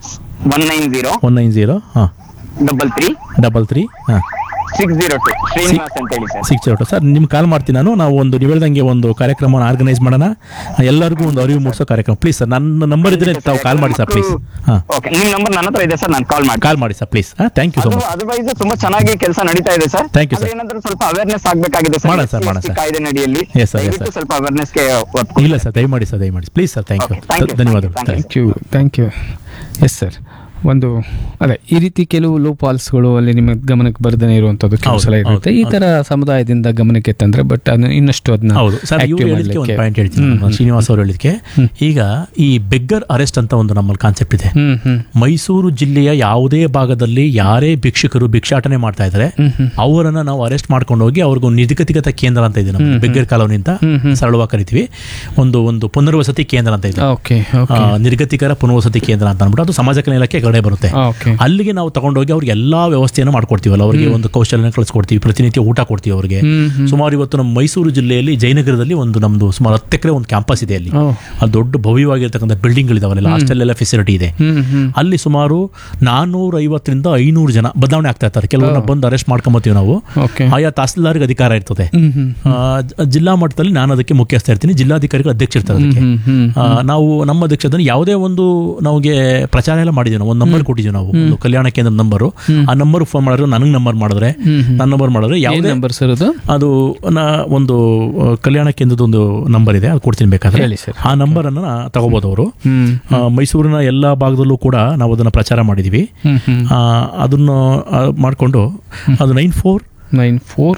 one nine zero one nine zero ಹಾಂ ಡಬಲ್ ತ್ರೀ ಡಬಲ್ ತ್ರೀ ಹಾಂ ಸಿಕ್ಸ್ ಜೀರೋ ಟು ಶ್ರೀನಿವಾಸ್ ಅಂತ ಹೇಳಿ ಸರ್ ಸಿಕ್ಸ್ ಜೀರೋ ಸರ್ ನಿಮ್ಗೆ ಕಾಲ್ ಮಾಡ್ತೀನಿ ನಾನು ನಾವು ಒಂದು ನೀವು ಹೇಳ್ದಂಗೆ ಒಂದು ಕಾರ್ಯಕ್ರಮವನ್ನು ಆರ್ಗನೈಸ್ ಮಾಡೋಣ ಎಲ್ಲರಿಗೂ ಒಂದು ಅರಿವು ಮೂಡಿಸೋ ಕಾರ್ಯಕ್ರಮ ಪ್ಲೀಸ್ ಸರ್ ನನ್ನ ನಂಬರ್ ಇದ್ರೆ ತಾವು ಕಾಲ್ ಮಾಡಿ ಸರ್ ಪ್ಲೀಸ್ ಹಾಂ ಓಕೆ ನಿಮ್ ನಂಬರ್ ನನ್ನ ಹತ್ರ ಇದೆ ಸರ್ ನಾನು ಕಾಲ್ ಮಾಡಿ ಕಾಲ್ ಮಾಡಿ ಸರ್ ಪ್ಲೀಸ್ ಹಾಂ thank you so much otherwise ತುಂಬಾ ಚೆನ್ನಾಗಿ ಕೆಲಸ ನಡೀತಾ ಇದೆ ಸರ್ Thank you, sir. ಏನಾದ್ರೂ ಸ್ವಲ್ಪ ಅವೇರ್ನೆಸ್ ಆಗ್ಬೇಕಾಗಿದೆ ಮಾಡೋಣ sir, ಮಾಡೋಣ SC sir. ಕಾಯ್ದೆ ನಡಿಯಲ್ಲಿ Yes, sir, yes, ದಯವಿಟ್ಟು sir. ಸ್ವಲ್ಪ ಅವೇರ್ನೆಸ್ ಗೆ ಒತ್ತು ಕೊಡಿ. ಇಲ್ಲ ಸರ್ ದಯಮಾಡಿ ಸರ್ ದಯಮಾಡಿ please sir thank you Okay, thank you, ಧನ್ಯವಾದಗಳು thank you, thank you thank you thank you yes sir ಒಂದು ಅದೇ ಈ ರೀತಿ ಕೆಲವು ಲೋ ಪಾಲ್ಸ್ಗಳು ಅಲ್ಲಿ ನಿಮ್ಮ ಗಮನಕ್ಕೆ ಬರ್ದೇ ಇರುವಂತದ್ದು ಕೆಲವು ಹೌದು, ಸಲ ಇರುತ್ತೆ ಹೌದು, ಈ ತರ ಸಮುದಾಯದಿಂದ ಗಮನಕ್ಕೆ ತಂದ್ರೆ ಬಟ್ ಅದನ್ನ ಇನ್ನಷ್ಟು ಅದನ್ನ ಹೌದು ಸರ್ ಇವ್ರು active ಹೇಳಿದಕ್ಕೆ ಒಂದು ಮಾಡ್ಲಿಕ್ಕೆ- ಪಾಯಿಂಟ್ ಹೇಳ್ತೀನಿ ಹ್ಮ್, ನಾನು, ಶ್ರೀನಿವಾಸ್ ಅವರು ಹೇಳಿದಕ್ಕೆ ಈಗ ಈ ಬೆಗ್ಗರ್ ಅರೆಸ್ಟ್ ಅಂತ ಒಂದು ನಮ್ಮಲ್ಲಿ ಕಾನ್ಸೆಪ್ಟ್ ಇದೆ ಹ್ಮ್ ಹ್ಮ್ ಮೈಸೂರು ಜಿಲ್ಲೆಯ ಯಾವುದೇ ಭಾಗದಲ್ಲಿ ಯಾರೇ ಭಿಕ್ಷುಕರು ಭಿಕ್ಷಾಟನೆ ಮಾಡ್ತಾ ಇದ್ದಾರೆ ಅವರನ್ನ ನಾವು ಅರೆಸ್ಟ್ ಮಾಡ್ಕೊಂಡು ಹೋಗಿ ಅವ್ರಿಗೊಂದು ನಿಗದಿತ ಕೇಂದ್ರ ಅಂತ ಇದೆ ನಮ್ಮ ಬೆಗ್ಗರ್ ಕಾಲೋನಿ ಅಂತ ಸರಳವಾಗಿ ಕರಿತೀವಿ ಒಂದು ಒಂದು ಪುನರ್ವಸತಿ ಕೇಂದ್ರ ಅಂತ ಇದೆ ಓಕೆ ಆ, ಓಕೆ ನಿರ್ಗತಿಕರ ಪುನರ್ವಸತಿ ಕೇಂದ್ರ ಅಂತ ಅಂದ್ಬಿಟ್ಟು ಅದು ಸಮಾಜ ಕಲ್ಯಾಣ ಇಲಾಖೆ ತಡೆ ಬರುತ್ತೆ ಓಕೆ ಅಲ್ಲಿಗೆ ನಾವು ತಗೊಂಡೋಗಿ ಅವ್ರಿಗೆ ಎಲ್ಲಾ ವ್ಯವಸ್ಥೆಯನ್ನು ಮಾಡ್ಕೊಡ್ತೀವಲ್ಲ ಅವರಿಗೆ ಒಂದು ಕೌಶಲ್ಯನ ಕಳಿಸ್ಕೊಡ್ತೀವಿ ಪ್ರತಿನಿತ್ಯ ಊಟ ಕೊಡ್ತೀವಿ ಅವರಿಗೆ ಸುಮಾರು ಇವತ್ತು ನಮ್ಮ ಮೈಸೂರು ಜಿಲ್ಲೆಯಲ್ಲಿ ಜಯನಗರದಲ್ಲಿ ಒಂದು ನಮ್ದು ಸುಮಾರು ಹತ್ತು ಎಕರೆ ಒಂದು ಕ್ಯಾಂಪಸ್ ಇದೆ ಅಲ್ಲಿ ಓ. ಅಲ್ಲಿ ದೊಡ್ಡ ಭವ್ಯವಾಗಿರ್ತಕ್ಕಂಥ ಬಿಲ್ಡಿಂಗ್ಗಳಿದಾವಲ್ಲ ಹಾಸ್ಟೆಲ್ ಎಲ್ಲ ಫೆಸಿಲಿಟಿ ಇದೆ ಹ್ಮ್ ಹ್ಮ್ ಅಲ್ಲಿ ಸುಮಾರು ನಾನ್ನೂರ ಐವತ್ತರಿಂದ ಐನೂರು ಜನ ಬದಲಾವಣೆ ಆಗ್ತಾ ಇರ್ತಾರೆ ಕೆಲವರನ್ನ ಬಂದು ಅರೆಸ್ಟ್ ಮಾಡ್ಕೊಂಬತ್ತೀವಿ ನಾವು ಓಕೆ ಆಯಾ ತಹಸೀಲ್ದಾರ್ಗೆ ಅಧಿಕಾರ ಇರ್ತದೆ ಹ್ಮ್ ಹ್ಮ್ ಆ, ಜ- ಜಿಲ್ಲಾ ಮಟ್ಟದಲ್ಲಿ ನಾನು ಅದಕ್ಕೆ ಮುಖ್ಯಸ್ಥ ಇರ್ತೀನಿ ಜಿಲ್ಲಾಧಿಕಾರಿಗಳು ಅಧ್ಯಕ್ಷ ಇರ್ತಾರೆ ಅದಕ್ಕೆ ಹ್ಮ್ ಹ್ಮ್ ಆ, ನಾವು ನಮ್ಮ ಅಧ್ಯಕ್ಷದಲ್ಲಿ ಯಾವುದೇ ಒಂದು ನಮಗೆ ಪ್ರಚಾರ ಎಲ್ಲ ಮಾಡಿದ್ದೀವಿ ನಾವು ಒಂದು ನಂಬರ್ ಕೊಟ್ಟಿದ್ದೀವಿ ನಾವು ಒಂದು ಕಲ್ಯಾಣ ಕೇಂದ್ರ ನಂಬರು ಆ ನಂಬರ್ ಫೋನ್ ಮಾಡಿದ್ರೆ ನನಗೆ ನಂಬರ್ ಮಾಡಿದ್ರೆ ನನ್ನ ನಂಬರ್ ಮಾಡಿದ್ರೆ ಏನ್ ಯಾವುದೇ ನಂಬರ್ ಸರ್ ಅದು ಅದು ನಾ ಒಂದು ಆ, ಕಲ್ಯಾಣ ಕೇಂದ್ರದ ಒಂದು ನಂಬರ್ ಇದೆ ಅದು ಕೊಡ್ತೀನಿ ಬೇಕಾದ್ರೆ ಹೇಳಿ ಸರ್. ಆ ನಂಬರ್ ಅನ್ನ ತಗೋಬಹುದು ಅವರು ಹ್ಮ್ ಆ, ಮೈಸೂರಿನ ಎಲ್ಲ ಭಾಗದಲ್ಲೂ ಕೂಡ ನಾವು ಅದನ್ನ ಪ್ರಚಾರ ಮಾಡಿದೀವಿ ಹ್ಮ್ ಹ್ಮ್ ಆ, ಅದನ್ನು ಆ, ಮಾಡಿಕೊಂಡು ಅದು ನೈನ್ ಫೋರ್ ನೈನ್ ಫೋರ್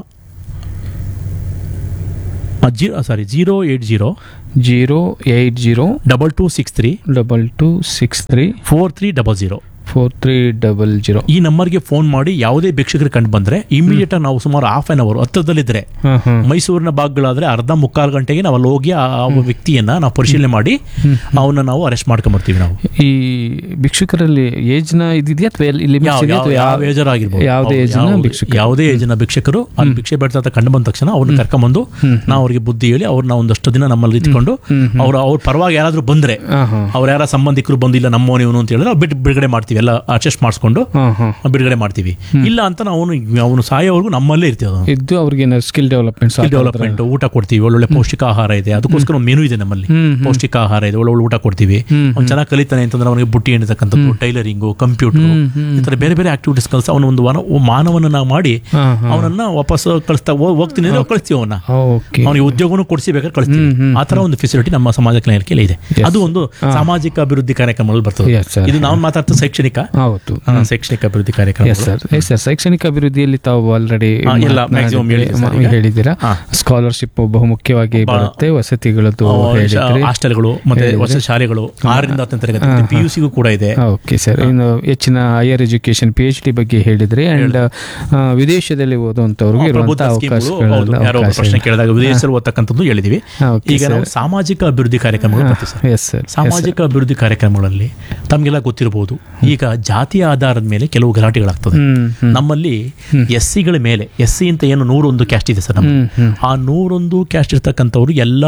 ಜೀ sorry zero eight zero zero eight zero double two six three double two six three four three double zero four three double zero ಈ ನಂಬರ್ಗೆ ಫೋನ್ ಮಾಡಿ ಯಾವುದೇ ಭಿಕ್ಷಕರು ಕಂಡು ಬಂದ್ರೆ ಇಮಿಡಿಯೇಟ್ ಆಗಿ ನಾವು ಸುಮಾರು ಹಾಫ್ ಆನ್ ಅವರ್ ಹತ್ತಿರದಲ್ಲಿದ್ರೆ ಹಾಂ ಹಾಂ ಮೈಸೂರಿನ ಭಾಗಗಳಾದ್ರೆ ಅರ್ಧ ಮುಕ್ಕಾಲು ಗಂಟೆಗೆ ನಾವು ಅಲ್ಲಿ ಹೋಗಿ ಆ ಆ ವ್ಯಕ್ತಿಯನ್ನ ನಾವು ಪರಿಶೀಲನೆ ಮಾಡಿ ಅವನ್ನ ನಾವು ಅರೆಸ್ಟ್ ಮಾಡ್ಕೊಂಬರ್ತೀವಿ ನಾವು ಈ ಭಿಕ್ಷುಕರಲ್ಲಿ ಏಜ್ನ ಇದಿದೆಯಾ ಅಥವಾ ಇಲ್ಲಿ ಯಾವ- ಯಾವ- ಯಾವ ಏಜರ್ ಆಗಿರ್ಬೋದು ಯಾವುದೇ ಹೌದು, ಏಜ್ನ ಯಾವುದೇ- ಭಿಕ್ಷುಕ ಯಾವುದೇ ಏಜಿನ ಭಿಕ್ಷಕರು ಅಲ್ಲಿ ಭಿಕ್ಷೆ ಬೇಡ್ತಾ ಅಂತ ಕಂಡು ಬಂದ ತಕ್ಷಣ ಅವ್ರನ್ನ ಕರ್ಕೊಂಬಂದು ನಾವು ಅವ್ರಿಗೆ ಬುದ್ಧಿ ಹೇಳಿ ಅವ್ರನ್ನ ಒಂದಷ್ಟು ದಿನ ನಮ್ಮಲ್ಲಿ ಇಟ್ಕೊಂಡು ಅವ್ರ ಅವ್ರ ಪರವಾಗಿ ಯಾರಾದ್ರೂ ಬಂದ್ರೆ ಹಾಂ ಹಾಂ ಅವ್ರ ಯಾರ ಸಂಬಂಧಿಕರು ಬಂದಿಲ್ಲ ನಮ್ಮವನು ಇವನು ಅಂತ ಹೇಳಿದ್ರೆ ನಾವು ಬಿಟ್ಟು ಬಿಡುಗಡೆ ಮಾಡ್ತೀವಿ ಎಲ್ಲ ಅಡ್ಜಸ್ಟ್ ಮಾಡಿಸ್ಕೊಂಡು ಹಾಂ ಹಾಂ ಬಿಡುಗಡೆ ಮಾಡ್ತೀವಿ ಇಲ್ಲ ಅಂತ ನಾವು ಅವನು ಸಾಯೋವರೆಗೂ ನಮ್ಮಲ್ಲೇ ಇರ್ತೀವಿ ಅದು ಇದ್ದು ಅವ್ರಿಗೆ ಸ್ಕಿಲ್ ಡೆವಲಪ್ಮೆಂಟ್ ಸ್ಕಿಲ್ ಡೆವಲಪ್ಮೆಂಟ್ ಊಟ ಕೊಡ್ತೀವಿ ಒಳ್ಳೊಳ್ಳೆ ಪೌಷ್ಟಿಕ ಆಹಾರ ಇದೆ ಅದಕ್ಕೋಸ್ಕರ ಒಂದು ಮೆನು ಇದೆ ನಮ್ಮಲ್ಲಿ ಪೌಷ್ಟಿಕ ಆಹಾರ ಇದೆ ಒಳ್ಳೊಳ್ಳೆ ಊಟ ಕೊಡ್ತೀವಿ ಅವ್ನು ಚೆನ್ನಾಗಿ ಕಲಿತಾನೆ ಅಂತಂದ್ರೆ ಅವನಿಗೆ ಬುಟ್ಟಿ ಎಣಿತಕ್ಕಂಥದ್ದು ಟೈಲರಿಂಗು ಕಂಪ್ಯೂಟರ್ ಈ ತರ ಬೇರೆ ಬೇರೆ ಆಕ್ಟಿವಿಟೀಸ್ ಕಲಿಸ ಅವನ ಒಂದು ವನ ಮಾನವನ ಮಾಡಿ ಹಾಂ ಹಾಂ ಅವನನ್ನ ವಾಪಸ್ ಕಳಿಸ್ತಾ ಹೋ- ಹೋಗ್ತೀನಿ ಅಂದ್ರೆ ಕಳಿಸ್ತೀವಿ ಅವನ್ನ ಓಕೆ ಅವನಿಗೆ ಉದ್ಯೋಗನೂ ಕೊಡಿಸಿ ಬೇಕಾದ್ರೆ ಕಳಿಸ್ತೀವಿ ಆ ತರ ಒಂದು ಫೆಸಿಲಿಟಿ ನಮ್ಮ ಸಮಾಜ ಕಲ್ಯಾಣಕ್ಕೆಲ್ಲ ಇದೆ ಅದು ಒಂದು ಸಾಮಾಜಿಕ ಅಭಿವೃದ್ಧಿ ಕಾರ್ಯಕ್ರಮಗಳಲ್ಲಿ ಬರ್ತದೆ Yes, sir. ಇದು ನಾವು ಮಾತಾಡ್ತಾ ಶೈಕ್ಷಣಿಕ ಹೌದು ಆ, ಶೈಕ್ಷಣಿಕ ಅಭಿವೃದ್ಧಿ ಕಾರ್ಯಕ್ರಮ ಎಸ್ ಸರ್ ಎಸ್ ಸರ್ ಶೈಕ್ಷಣಿಕ ಅಭಿವೃದ್ಧಿಯಲ್ಲಿ ತಾವು ಆಲ್ರೆಡಿ ಹಾ, ಎಲ್ಲ maximum ಹೇಳಿದೆ sir ಈಗ. ಹೇಳಿದ್ದೀರಾ ಹಾ. ಸ್ಕಾಲರ್ಶಿಪ್ ಬಹುಮುಖ್ಯವಾಗಿ ಬರುತ್ತೆ ವಸತಿಗಳದ್ದು ಹೇಳಿದ್ರಿ ಹಾಸ್ಟೆಲ್ಗಳು ಮತ್ತೆ ಹೊಸ ಶಾಲೆಗಳು ಆರರಿಂದ ಹತ್ತನೇ ತರಗತಿ ಪಿ ಯು ಸಿಗೂ ಕೂಡ ಇದೆ ಓಕೆ ಸರ್ ಇನ್ನು ಹೆಚ್ಚಿನ higher education P H D ಬಗ್ಗೆ ಹೇಳಿದ್ರಿ ಅಂಡ್ ವಿದೇಶದಲ್ಲಿ ಓದುವಂತವ್ರಿಗೆ ಪ್ರಬುದ್ಧ ಇರುವಂತಹ ಸ್ಕೀಮ್ಗಳು ಹೌದು, ಅವಕಾಶಗಳೆಲ್ಲ ಯಾರೋ ಒಬ್ಬ ಪ್ರಶ್ನೆ ಕೇಳಿದಾಗ ವಿದೇಶದಲ್ಲಿ ಓದ್ತಕ್ಕಂಥದ್ದು ಹೇಳಿದೀವಿ ಹಾ, okay, ಈಗ ನಾವು sir. ಸಾಮಾಜಿಕ ಅಭಿವೃದ್ಧಿ ಕಾರ್ಯಕ್ರಮಗಳು ಬರ್ತೀವಿ ಸರ್ ಎಸ್ ಸರ್ ಸಾಮಾಜಿಕ ಅಭಿವೃದ್ಧಿ ಕಾರ್ಯಕ್ರಮಗಳಲ್ಲಿ ತಮಗೆಲ್ಲ ಗೊತ್ತಿರಬಹುದು ಈಗ ಜಾತಿಯ ಆಧಾರದ ಮೇಲೆ ಕೆಲವು ಗಲಾಟೆಗಳಾಗ್ತದೆ ಹ್ಮ್ ಹ್ಮ್ ನಮ್ಮಲ್ಲಿ ಎಸ್ ಸಿಗಳ ಮೇಲೆ ಎಸ್ ಸಿ ಅಂತ ಏನು ನೂರೊಂದು ಕ್ಯಾಸ್ಟ್ ಇದೆ ಸರ್ ನಮ್ಮ ಹ್ಮ್ ಹ್ಮ್ ಆ ನೂರೊಂದು ಕ್ಯಾಸ್ಟ್ ಇರ್ತಕ್ಕಂಥವ್ರು ಎಲ್ಲ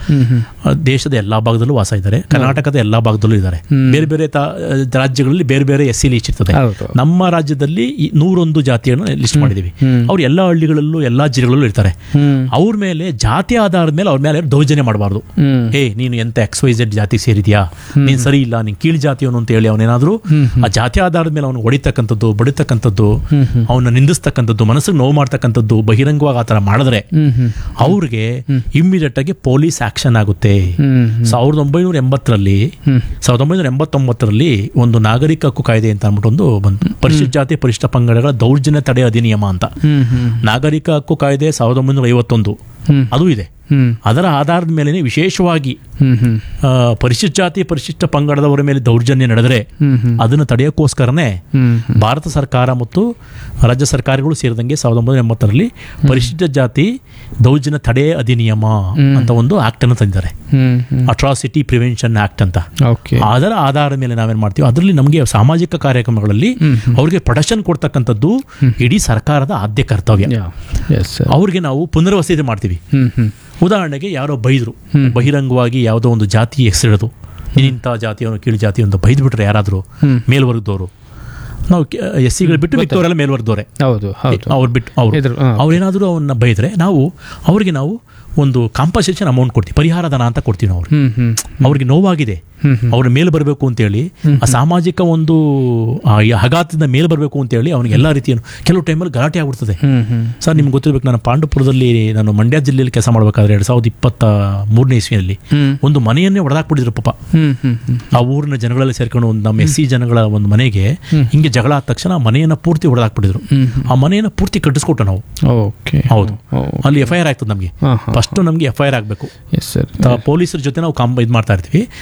ಆ, ದೇಶದ ಎಲ್ಲಾ ಭಾಗದಲ್ಲೂ ವಾಸ ಇದ್ದಾರೆ ಕರ್ನಾಟಕದ ಎಲ್ಲಾ ಭಾಗದಲ್ಲೂ ಇದ್ದಾರೆ ಬೇರೆ ಬೇರೆ ತಾ- ರಾಜ್ಯಗಳಲ್ಲಿ ಬೇರೆ ಬೇರೆ ಎಸ್ ಸಿ ಲಿಸ್ಟ್ ಇರ್ತದೆ ಹೌದು ನಮ್ಮ ರಾಜ್ಯದಲ್ಲಿ ಈ ನೂರೊಂದು ಜಾತಿಯನ್ನು ಲಿಸ್ಟ್ ಮಾಡಿದೀವಿ ಹ್ಮ್. ಅವ್ರು ಎಲ್ಲ ಹಳ್ಳಿಗಳಲ್ಲೂ ಎಲ್ಲಾ ಜಿಲ್ಲೆಗಳಲ್ಲೂ ಇರ್ತಾರೆ ಹ್ಮ್ ಅವ್ರ ಮೇಲೆ ಜಾತಿ ಆಧಾರದ ಮೇಲೆ ಅವ್ರ ಮೇಲೆ ದೌರ್ಜನ್ಯ ಮಾಡಬಾರ್ದು ಹ್ಮ್ ಏ ನೀನು ಎಂತ ಎಕ್ಸ್ ವೈ ಝೆಡ್ ಜಾತಿ ಸೇರಿದ್ಯಾ ನೀನ್ ಸರಿ ಇಲ್ಲ ನೀನ್ ಕೀಳ್ ಜಾತಿಯವನು ಅಂತ ಹೇಳಿ ಅವನೇನಾದ್ರೂ ಆ ಜಾತಿ ಆಧಾರದ ಮೇಲೆ ಅವನು ಹೊಡಿತಕ್ಕಂಥದ್ದು ಬಡಿತಕ್ಕಂಥದ್ದು ಅವನ್ನ ನಿಂದಿಸ್ತಕ್ಕಂಥದ್ದು ಮನಸ್ಸಿಗೆ ನೋವು ಮಾಡ್ತಕ್ಕಂಥದ್ದು ಬಹಿರಂಗವಾಗಿ ಆ ಥರ ಮಾಡಿದ್ರೆ ಹ್ಮ್ ಹ್ಮ್ ಅವ್ರಿಗೆ ಇಮ್ಮಿಡಿಯೇಟ್ ಆಗಿ ಪೊಲೀಸ್ ಆಕ್ಷನ್ ಆಗುತ್ತೆ ಹ್ಮ್ ಸಾವಿರದ ಒಂಬೈನೂರ ಎಂಬತ್ತರಲ್ಲಿ ಸಾವಿರದ ಒಂಬೈನೂರ ಎಂಬತ್ತೊಂಬತ್ತರಲ್ಲಿ ಒಂದು ನಾಗರಿಕ ಹಕ್ಕು ಕಾಯ್ದೆ ಅಂತ ಅಂದ್ಬಿಟ್ಟು ಒಂದು ಬಂತು ಪರಿಶಿಷ್ಟ ಜಾತಿ ಪರಿಶಿಷ್ಟ ಪಂಗಡಗಳ ದೌರ್ಜನ್ಯ ತಡೆ ಅಧಿನಿಯಮ ಅಂತ ಹ್ಮ್ ಹ್ಮ್ ನಾಗರಿಕ ಹಕ್ಕು ಕಾಯ್ದೆ ಸಾವಿರದ ಒಂಬೈನೂರ ಐವತ್ತೊಂದು ಹ್ಮ್ ಅದು ಇದೆ ಹ್ಮ್ ಅದರ ಆಧಾರದ ಮೇಲೆ ವಿಶೇಷವಾಗಿ ಹ್ಮ್ ಹ್ಮ್ ಆ, ಪರಿಶಿಷ್ಟ ಜಾತಿ ಪರಿಶಿಷ್ಟ ಪಂಗಡದವರ ಮೇಲೆ ದೌರ್ಜನ್ಯ ನಡೆದರೆ ಹ್ಮ್ ಹ್ಮ್ ಅದನ್ನು ತಡೆಯೋಕ್ಕೋಸ್ಕರನೇ ಹ್ಮ್ ಭಾರತ ಸರ್ಕಾರ ಮತ್ತು ರಾಜ್ಯ ಸರ್ಕಾರಗಳು ಸೇರಿದಂಗೆ ಸಾವಿರದ ಒಂಬೈನೂರ ಎಂಬತ್ತರಲ್ಲಿ ಪರಿಶಿಷ್ಟ ಜಾತಿ ದೌರ್ಜನ್ಯ ತಡೆ ಅಧಿನಿಯಮ ಅಂತ ಒಂದು ಆಕ್ಟ್ ಅನ್ನು ತಂದಿದ್ದಾರೆ ಹ್ಮ್ ಹ್ಮ್ ಅಟ್ರಾಸಿಟಿ ಪ್ರಿವೆನ್ಷನ್ ಆಕ್ಟ್ ಅಂತ ಓಕೆ ಅದರ ಆಧಾರದ ಮೇಲೆ ನಾವೇನ್ ಮಾಡ್ತೀವಿ ಅದರಲ್ಲಿ ನಮಗೆ ಸಾಮಾಜಿಕ ಕಾರ್ಯಕ್ರಮಗಳಲ್ಲಿ ಅವ್ರಿಗೆ ಪ್ರೊಟೆಕ್ಷನ್ ಕೊಡ್ತಕ್ಕಂಥದ್ದು ಇಡೀ ಸರ್ಕಾರದ ಆದ್ಯ ಕರ್ತವ್ಯ ಎಸ್ ಸರ್ ಅವ್ರಿಗೆ ನಾವು ಪುನರ್ವಸತಿ ಮಾಡ್ತೀವಿ ಹ್ಮ್ ಹ್ಮ್ ಉದಾಹರಣೆಗೆ ಯಾರೋ ಬೈದ್ರು ಬಹಿರಂಗವಾಗಿ ಯಾವುದೋ ಒಂದು ಜಾತಿ ಹೆಸರಿಡೋದು ನೀನಿಂಥ ಜಾತಿಯವನು ಕೀಳು ಜಾತಿ ಅಂತ ಬೈದು ಬಿಟ್ರೆ ಯಾರಾದರೂ ಮೇಲ್ವರ್ಗದವರು ನಾವು ಎಸ್ ಸಿಗಳು ಬಿಟ್ಟು ಮಿಕ್ಕವರೆಲ್ಲ ಮೇಲ್ವರ್ಗದವರೆ ಹೌದು ಹೌದು ಅವ್ರು ಬಿಟ್ಟು ಅವ್ರು ಎದುರು, ಹಾ. ಅವ್ರೇನಾದರೂ ಅವನ್ನ ಬೈದ್ರೆ ನಾವು ಅವ್ರಿಗೆ ನಾವು ಒಂದು ಕಾಂಪನ್ಸೇಷನ್ ಅಮೌಂಟ್ ಕೊಡ್ತೀವಿ ಪರಿಹಾರ ಧನ ಅಂತ ಕೊಡ್ತೀವಿ ನಾವು ಅವ್ರಿಗೆ ಹ್ಮ್ ಹ್ಮ್ ಅವ್ರಿಗೆ ನೋವಾಗಿದೆ ಅವ್ರ ಮೇಲೆ ಬರಬೇಕು ಅಂತೇಳಿ ಆ ಸಾಮಾಜಿಕ ಒಂದು ಆ ಈ ಆಘಾತದಿಂದ ಮೇಲೆ ಬರಬೇಕು ಅಂತೇಳಿ ಅವನಿಗೆ ಎಲ್ಲ ರೀತಿಯನ್ನು ಕೆಲವು ಟೈಮಲ್ಲಿ ಗಲಾಟೆ ಆಗ್ಬಿಡ್ತದೆ ಹ್ಮ್ ಹ್ಮ್ ಸರ್ ನಿಮ್ಗೆ ಗೊತ್ತಿರ್ಬೇಕು ನಾನು ಪಾಂಡುಪುರದಲ್ಲಿ ನಾನು ಮಂಡ್ಯ ಜಿಲ್ಲೆಯಲ್ಲಿ ಕೆಲಸ ಮಾಡಬೇಕಾದ್ರೆ ಎರಡು ಸಾವಿರದ ಇಪ್ಪತ್ತ ಮೂರನೇ ಇಸ್ವಿಯಲ್ಲಿ ಹ್ಮ್ ಒಂದು ಮನೆಯನ್ನೇ ಹೊಡೆದಾಕ್ಬಿಟ್ಟಿದ್ರು ಪಾಪ ಹ್ಮ್ ಹ್ಮ್ ಹ್ಮ್ ಆ ಊರಿನ ಜನಗಳೆಲ್ಲ ಸೇರ್ಕೊಂಡು ಒಂದು ನಮ್ಮ ಎಸ್ ಸಿ ಜನಗಳ ಒಂದು ಮನೆಗೆ ಹಿಂಗೆ ಜಗಳ ಆದ ತಕ್ಷಣ ಆ ಮನೆಯನ್ನ ಪೂರ್ತಿ ಹೊಡೆದಾಕ್ಬಿಟ್ಟಿದ್ರು ಆ ಮನೆಯನ್ನ ಪೂರ್ತಿ ಕಟ್ಟಿಸ್ಕೊಟ್ಟು ನಾವು ಓಕೆ ಹೌದು ಅಲ್ಲಿ ಎಫ್ ಐ ಆರ್ ಆಗ್ತದೆ ನಮಗೆ ಹಾಂ ಹಾಂ ಫಸ್ಟ್ ನಮಗೆ ಎಫ್ ಐ ಆರ್ ಆಗಬೇಕು ಎಸ್ ಸರ್ ಪೊಲೀಸರ ಜೊತೆ ನಾವು ಕಾಂಬ ಇದು ಮಾಡ್ತಾ ಇರ್ತೀವಿ ಹಣ ನಮ್ಮ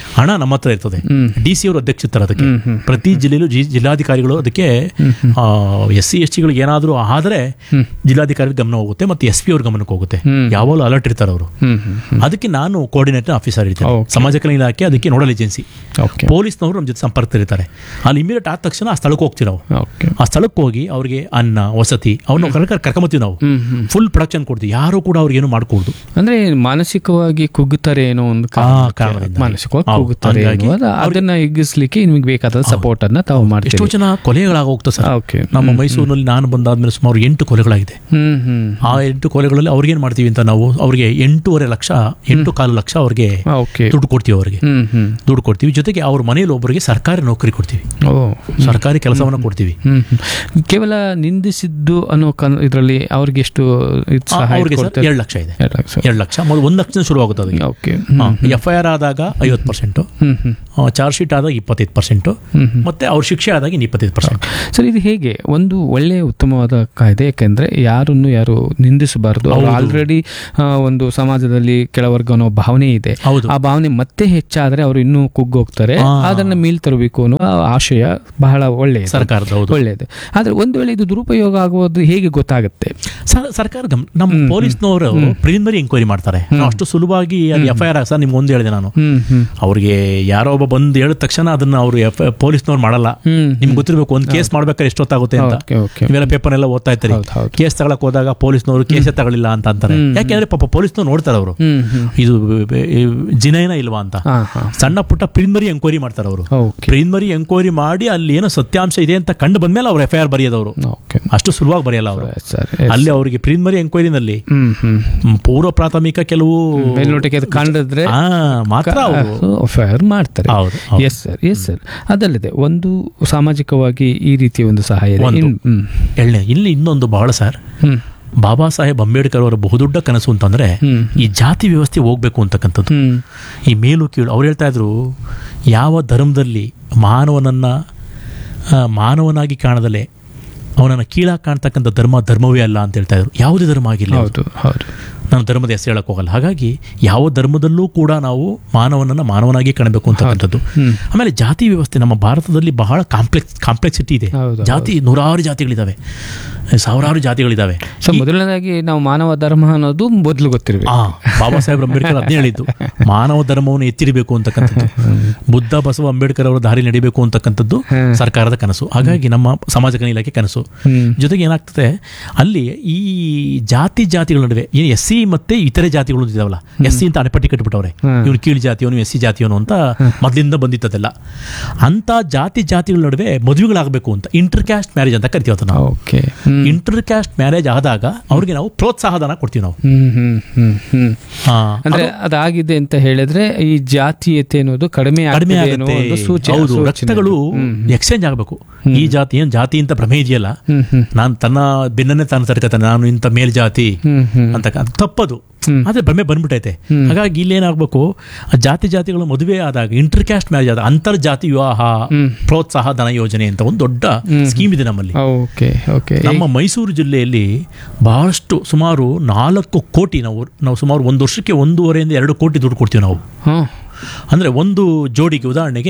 ನಮ್ಮ ಹತ್ರ ಇರ್ತದೆ ಹ್ಮ್. ಡಿ ಸಿ ಅವರು ಅಧ್ಯಕ್ಷತರ ಅದಕ್ಕೆ ಹ್ಮ್, ಹ್ಮ್. ಪ್ರತಿ ಜಿಲ್ಲೆಯಲ್ಲೂ ಜಿ- ಜಿಲ್ಲಾಧಿಕಾರಿಗಳು ಅದಕ್ಕೆ ಎಸ್ ಸಿ ಎಸ್ ಟಿಗಳಿಗೆ ಏನಾದರೂ ಆದರೆ ಹ್ಮ್. ಜಿಲ್ಲಾಧಿಕಾರಿ ಗಮನ ಹೋಗುತ್ತೆ ಮತ್ತೆ ಎಸ್ ಪಿ ಅವ್ರ ಗಮನಕ್ಕೆ ಹೋಗುತ್ತೆ ಹ್ಮ್. ಯಾವಾಗಲೂ ಅಲರ್ಟ್ ಇರ್ತಾರೆ ಅವರು ಹ್ಮ್ ಹ್ಮ್ ಹ್ಮ್ ಅದಕ್ಕೆ ನಾನು ಕೋಆರ್ಡಿನೇಟರ್ ಆಫೀಸರ್ ಇರ್ತೇನೆ Okay. ಸಮಾಜ ಕಲ್ಯಾಣ ಇಲಾಖೆ ಅದಕ್ಕೆ ನೋಡಲ್ ಏಜೆನ್ಸಿ ಓಕೆ ಪೊಲೀಸ್ನವರು ನಮ್ಮ ಜೊತೆ ಸಂಪರ್ಕದಲ್ಲಿರ್ತಾರೆ ಅಲ್ಲಿ ಇಮಿಡಿಯೇಟ್ ಆದ ತಕ್ಷಣ ಆ ಸ್ಥಳಕ್ಕೆ ಹೋಗ್ತೀವಿ ನಾವು ಓಕೆ ಆ ಸ್ಥಳಕ್ಕೆ ಹೋಗಿ ಅವ್ರಿಗೆ ಅನ್ನ ವಸತಿ ಅವ್ರನ್ನ ಕರ್ಕ ಕರ್ಕೊಂಬತ್ತೀವಿ ನಾವು ಹ್ಮ್ ಹ್ಮ್ ಫುಲ್ ಪ್ರೊಡಕ್ಷನ್ ಕೊಡ್ತೀವಿ ಯಾರು ಕೂಡ ಅವ್ರಿಗೆ ಏನು ಮಾಡ್ಕೊಡ್ದು ಅಂದ್ರೆ ಮಾನಸಿಕವಾಗಿ ಕುಗ್ಗುತ್ತಾರೆ ಏನೋ ಒಂದು ಆ, ಕಾರಣದಿಂದ. ಮಾನಸಿಕವಾಗಿ ಹೌದು. ಕುಗ್ಗುತ್ತಾರೆ ಹಂಗಾಗಿ ಅನ್ನುವ ಅದನ್ನ ಹಿಗ್ಗಿಸ್ಲಿಕ್ಕೆ ನಿಮಗೆ ಬೇಕಾದ ಸಪೋರ್ಟ್ ಅನ್ನ ತಾವು ಎಷ್ಟೋ ಮಾಡ್ತೀವಿ ಜನ ಕೊಲೆಗಳಾಗ ಹೋಗ್ತಾ ಸರ್ ಓಕೆ ನಮ್ಮ ಮೈಸೂರಿನಲ್ಲಿ ನಾನು ಬಂದಾದ್ಮೇಲೆ ಸುಮಾರು ಎಂಟು ಕೊಲೆಗಳಾಗಿದೆ ಹ್ಮ್ ಹ್ಮ್ ಆ ಎಂಟು ಕೊಲೆಗಳಲ್ಲಿ ಅವ್ರಿಗೇನು ಮಾಡ್ತೀವಿ ಅಂತ ನಾವು ಅವ್ರಿಗೆ ಎಂಟೂವರೆ ಲಕ್ಷ ಎಂಟು ಕಾಲು ಲಕ್ಷ ಅವ್ರಿಗೆ ಓಕೆ ದುಡ್ಡು ಕೊಡ್ತೀವಿ ಅವ್ರಿಗೆ ಹ್ಮ್ ಹ್ಮ್ ದುಡ್ಡು ಕೊಡ್ತೀವಿ ಜೊತೆಗೆ ಅವ್ರ ಮನೇಲಿ ಒಬ್ಬರಿಗೆ ಸರ್ಕಾರಿ ನೌಕರಿ ಕೊಡ್ತೀವಿ ಓ ಸರ್ಕಾರಿ ಕೆಲಸವನ್ನ ಕೊಡ್ತೀವಿ ಹ್ಮ್ ಹ್ಮ್. ಕೇವಲ ನಿಂದಿಸಿದ್ದು ಅನ್ನೋ ಕನ್ ಇದರಲ್ಲಿ ಅವ್ರಿಗೆ ಎಷ್ಟು ಇದ್ ಆ, ಸಹಾಯ ಅವ್ರಿಗೆ ಸರ್ ಕೊಡ್ತಾರೆ? ಎರಡು ಲಕ್ಷ ಇದೆ ಎರಡು ಲಕ್ಷ ಎರಡು ಲಕ್ಷ ಮೊದಲು ಒಂದು ಲಕ್ಷದಿಂದ ಶುರು ಆಗುತ್ತೆ ಅದಕ್ಕೆ ಓಕೆ ಎಫ್ ಐ ಆರ್ ಆದಾಗ ಐವತ್ತು ಪರ್ಸೆಂಟು ಹ್ಮ್ ಹ್ಮ್ ಚಾರ್ಜ್ ಶೀಟ್ ಆದಾಗ ಇಪ್ಪತ್ತೈದು ಪರ್ಸೆಂಟು ಹ್ಮ್ ಹ್ಮ್ ಮತ್ತೆ ಅವ್ರ ಶಿಕ್ಷೆ ಆದಾಗ ಇನ್ನು ಇಪ್ಪತ್ತೈದು ಪರ್ಸೆಂಟ್ ಸರ್ ಇದು ಹೇಗೆ ಒಂದು ಒಳ್ಳೆಯ ಉತ್ತಮವಾದ ಕಾಯ್ದೆ ಯಾಕೆಂದ್ರೆ ಯಾರನ್ನು ಯಾರು ನಿಂದಿಸಬಾರದು ಅವರು ಹೌದು. ಆಲ್ರೆಡಿ ಒಂದು ಸಮಾಜದಲ್ಲಿ ಕೆಳವರ್ಗ ಅನ್ನೋ ಭಾವನೆ ಇದೆ ಹೌದು. ಆ ಭಾವನೆ ಮತ್ತೆ ಹೆಚ್ಚಾದ್ರೆ ಅವರು ಇನ್ನೂ ಕುಗ್ಗೋಗ್ತಾರೆ ಆ. ಅದನ್ನ ಮೀಲ್ ತರಬೇಕು ಅನ್ನೋ ಆ ಆಶಯ ಬಹಳ ಒಳ್ಳೆಯದು ಸರ್ಕಾರದ ಹೌದು ಒಳ್ಳೆಯದು ಆದ್ರೆ ಒಂದು ವೇಳೆ ಇದು ದುರುಪಯೋಗ ಆಗುವುದು ಹೇಗೆ ಗೊತ್ತಾಗುತ್ತೆ ಸರ್- ಸರ್ಕಾರ ಗಮ್ ನಮ್ಮ ಪೊಲೀಸ್ನವರು ಪ್ರಿಲಿಮಿನರಿ ಎಂಕ್ವೈರಿ ಮಾಡ್ತಾರೆ ನಾವು ಅಷ್ಟು ಸುಲಭವಾಗಿ ಅಲ್ಲಿ ಎಫ್ ಐ ಆರ್ ಸರ್ ನಿಮ್ಗೆ ಒಂದು ಹೇಳಿದೆ ನಾನು ಹ್ಮ್ ಹ್ಮ್ ಅವ್ರಿಗೆ ಯಾರೋ ಒಬ್ಬ ಬಂದು ಹೇಳಿದ ತಕ್ಷಣ ಅದನ್ನ ಅವರು ಎಫ್ ಪೊಲೀಸ್ನವ್ರು ಮಾಡಲ್ಲ ಹ್ಮ್ ನಿಮ್ಗೆ ಗೊತ್ತಿರಬೇಕು ಒಂದು ಕೇಸ್ ಮಾಡ್ಬೇಕಾದ್ರೆ ಎಷ್ಟೊತ್ತಾಗುತ್ತೆ ಅಂತ ಓಕೆ ಓಕೆ ಇವೆಲ್ಲ ಪೇಪರ್ ಎಲ್ಲ ಓದ್ತಾ ಇರ್ತಾರೆ ಹೌದು, ಹೌದು. ಕೇಸ್ ತಗೊಳಕ್ ಹೋದಾಗ ಪೊಲೀಸ್ನವರು ಕೇಸೇ ತಗೊಳ್ಳಿಲ್ಲ ಅಂತ ಅಂತಾರೆ ಹ್ಮ್. ಯಾಕೆಂದ್ರೆ ಪಾಪ ಪೊಲೀಸ್ನವ್ರು ನೋಡ್ತಾರೆ ಅವರು ಹ್ಮ್ ಹ್ಮ್ ಇದು ಜಿನೇನ ಇಲ್ವಾ ಅಂತ ಹಾ ಹಾ ಸಣ್ಣ ಪುಟ್ಟ ಪ್ರಿಲಿಮಿನರಿ ಎಂಕ್ವೈರಿ ಮಾಡ್ತಾರೆ ಅವರು ಓಕೆ ಪ್ರಿಲಿಮಿನರಿ ಎಂಕ್ವೈರಿ ಮಾಡಿ ಅಲ್ಲಿ ಏನೋ ಸತ್ಯಾಂಶ ಇದೆ ಅಂತ ಕಂಡು ಬಂದ್ಮೇಲೆ ಅವ್ರು ಎಫ್ ಐ ಆರ್ ಬರೆಯೋದವರು ಓಕೆ ಅಷ್ಟು ಸುಲಭವಾಗಿ ಬರೆಯಲ್ಲ ಅವರು ಸರ್ ಅಲ್ಲಿ ಅವರಿಗೆ ಪ್ರಿಲಿಮಿನರಿ ಎಂಕ್ವೈರಿನಲ್ಲಿ ಹ್ಮ್ ಹ್ಮ್ ಪೂರ್ವ ಪ್ರಾಥಮಿಕ ಕೆಲವು ಮೇಲ್ನೋಟಕ್ಕೆ ಅದು ಕಂಡಿದ್ರೆ ಆ, ಮಾತ್ರ ಅವರು ಫೈರ್ ಮಾಡ್ತಾರೆ ಹೌದು, ಹೌದು. ಎಸ್ ಸರ್ ಎಸ್ ಸರ್ ಅದಲ್ಲದೆ ಒಂದು ಸಾಮಾಜಿಕವಾಗಿ ಈ ರೀತಿಯ ಒಂದು ಸಹಾಯ ಇದೆ ಒಂದು. ಇನ್- ಹ್ಮ್. ಎಳ್ಳೆ ಇಲ್ಲಿ ಇನ್ನೊಂದು ಬಹಳ ಸರ್ ಹ್ಮ್. ಬಾಬಾ ಸಾಹೇಬ್ ಅಂಬೇಡ್ಕರ್ ಅವರ ಬಹುದೊಡ್ಡ ಕನಸು ಅಂತಂದ್ರೆ ಹ್ಮ್. ಈ ಜಾತಿ ವ್ಯವಸ್ಥೆ ಹೋಗ್ಬೇಕು ಅಂತಕ್ಕಂಥದ್ದು ಹ್ಮ್. ಈ ಮೇಲು ಕೀಳು ಅವ್ರು ಹೇಳ್ತಾ ಇದ್ರು ಯಾವ ಧರ್ಮದಲ್ಲಿ ಮಾನವನನ್ನ ಆ, ಮಾನವನಾಗಿ ಕಾಣದಲೆ ಅವನನ್ನು ಕೀಳಾಗಿ ಕಾಣ್ತಕ್ಕಂಥ ಧರ್ಮ ಧರ್ಮವೇ ಅಲ್ಲ ಅಂತ ಹೇಳ್ತಾ ಇದ್ರು ಯಾವುದೇ ಧರ್ಮ ಆಗಿಲ್ಲ ಹೌದು ಹೌದು ನಾನು ಧರ್ಮದ ಹೆಸರು ಹೇಳಕ್ ಹೋಗಲ್ಲ ಹಾಗಾಗಿ ಯಾವ ಧರ್ಮದಲ್ಲೂ ಕೂಡ ನಾವು ಮಾನವನನ್ನ ಮಾನವನಾಗಿ ಕಾಣಬೇಕು ಅಂತಕ್ಕಂಥದ್ದು ಹ್ಮ್. ಆಮೇಲೆ ಜಾತಿ ವ್ಯವಸ್ಥೆ ನಮ್ಮ ಭಾರತದಲ್ಲಿ ಬಹಳ ಕಾಂಪ್ಲೆಕ್ಸ್ ಕಾಂಪ್ಲೆಕ್ಸಿಟಿ ಇದೆ ಹೌದು, ಜಾತಿ ನೂರಾರು ಜಾತಿಗಳಿದಾವೆ ಸಾವಿರಾರು ಜಾತಿಗಳಿದಾವೆ ಸೊ ಮೊದಲನೇದಾಗಿ ನಾವು ಮಾನವ ಧರ್ಮ ಅನ್ನೋದು ಮೊದಲು ಗೊತ್ತಿರಬೇಕು ಆ ಬಾಬಾ ಸಾಹೇಬ್ ಅಂಬೇಡ್ಕರ್ ಅದನ್ನೇ ಹೇಳಿದ್ದು ಮಾನವ ಧರ್ಮವನ್ನು ಎತ್ತಿರಬೇಕು ಅಂತಕ್ಕಂಥದ್ದು ಬುದ್ಧ ಬಸವ ಅಂಬೇಡ್ಕರ್ ಅವರ ದಾರಿ ನಡಿಬೇಕು ಅಂತಕ್ಕಂಥದ್ದು ಹ್ಮ್. ಸರ್ಕಾರದ ಕನಸು ಹಾಗಾಗಿ ನಮ್ಮ ಸಮಾಜ ಕಲ್ಯಾಣ ಇಲಾಖೆ ಕನಸು ಹ್ಮ್. ಜೊತೆಗೆ ಏನಾಗ್ತದೆ ಅಲ್ಲಿ ಈ ಜಾತಿ ಜಾತಿಗಳ ನಡುವೆ ಏನು ಎಸ್ ಸಿ ಮತ್ತೆ ಇತರೆ ಜಾತಿಗಳು ಅಂತ ಇದಾವಲ್ಲ ಎಸ್ ಸಿ ಅಂತ ಅಣೆಪಟ್ಟಿ ಕಟ್ಬಿಟ್ಟವ್ರೆ ಹ್ಮ್. ಇವನು ಕೀಳು ಜಾತಿಯವನು ಎಸ್ ಸಿ ಜಾತಿಯವನು ಅಂತ ಮೊದಲಿಂದ ಬಂದಿತ್ತದೆಲ್ಲ ಅಂತ ಜಾತಿ ಜಾತಿಗಳ ನಡುವೆ ಮದುವೆಗಳಾಗಬೇಕು ಅಂತ ಇಂಟರ್ ಕ್ಯಾಸ್ಟ್ ಮ್ಯಾರೇಜ್ ಅಂತ ಕರಿತೀವಿ ಅದನ್ನ ನಾವು ಓಕೆ ಹ್ಮ್. ಇಂಟರ್ ಕ್ಯಾಸ್ಟ್ ಮ್ಯಾರೇಜ್ ಆದಾಗ ಅವ್ರಿಗೆ ನಾವು ಪ್ರೋತ್ಸಾಹಧನ ಕೊಡ್ತೀವಿ ನಾವು ಹ್ಮ್ ಹ್ಮ್ ಹ್ಮ್ ಹ್ಮ್ ಆ, ಅಂದ್ರೆ ಅದಾಗಿದೆ ಅಂತ ಹೇಳಿದ್ರೆ ಈ ಜಾತೀಯತೆ ಅನ್ನೋದು ಕಡಿಮೆ ಕಡಿಮೆ ಆಗ್ತಿದೆ ಅನ್ನೋ ಆಗುತ್ತೆ ಒಂದು ಸೂಚನೆ ಹೌದು ಸೂಚನೆ. ರಕ್ತಗಳು ಹ್ಮ್. ಎಕ್ಸ್ಚೇಂಜ್ ಆಗಬೇಕು ಈ ಜಾತಿ ಏನ್ ಜಾತಿ ಅಂತ ಭ್ರಮೆ ಇದೆಯಲ್ಲ ಹ್ಮ್ ಹ್ಮ್ ನಾನು ತನ್ನ ಬೆನ್ನನ್ನೇ ತಾನು ತರ್ಕತಾನೆ ನಾನು ಇಂಥ ಮೇಲ್ ಜಾತಿ ಹ್ಮ್ ಹ್ಮ್ ಅಂತ ಅದು ತಪ್ಪದು ಹ್ಮ್. ಆದ್ರೆ ಭ್ರಮೆ ಬಂದ್ಬಿಟ್ಟೈತೆ ಹ್ಮ್. ಹಾಗಾಗಿ ಇಲ್ಲೇನಾಗಬೇಕು ಜಾತಿ ಜಾತಿಗಳ ಮದುವೆ ಆದಾಗ ಇಂಟರ್ ಕ್ಯಾಸ್ಟ್ ಮ್ಯಾರೇಜ್ ಆದ ಅಂತರ್ಜಾತಿ ವಿವಾಹ ಹ್ಮ್. ಪ್ರೋತ್ಸಾಹ ಧನ ಯೋಜನೆ ಅಂತ ಒಂದು ದೊಡ್ಡ ಹ್ಮ್. ಸ್ಕೀಮ್ ಇದೆ ನಮ್ಮಲ್ಲಿ ಓಕೆ ಓಕೆ ನಮ್ಮ ಮೈಸೂರು ಜಿಲ್ಲೆಯಲ್ಲಿ ಬಹಳಷ್ಟು ಸುಮಾರು ನಾಲ್ಕು ಕೋಟಿ ನಾವು ನಾವು ಸುಮಾರು ಒಂದು ವರ್ಷಕ್ಕೆ ಒಂದೂವರೆಯಿಂದ ಎರಡು ಕೋಟಿ ದುಡ್ಡು ಕೊಡ್ತೀವಿ ನಾವು ಹಾಂ ಅಂದರೆ ಒಂದು ಜೋಡಿಗೆ ಉದಾಹರಣೆಗೆ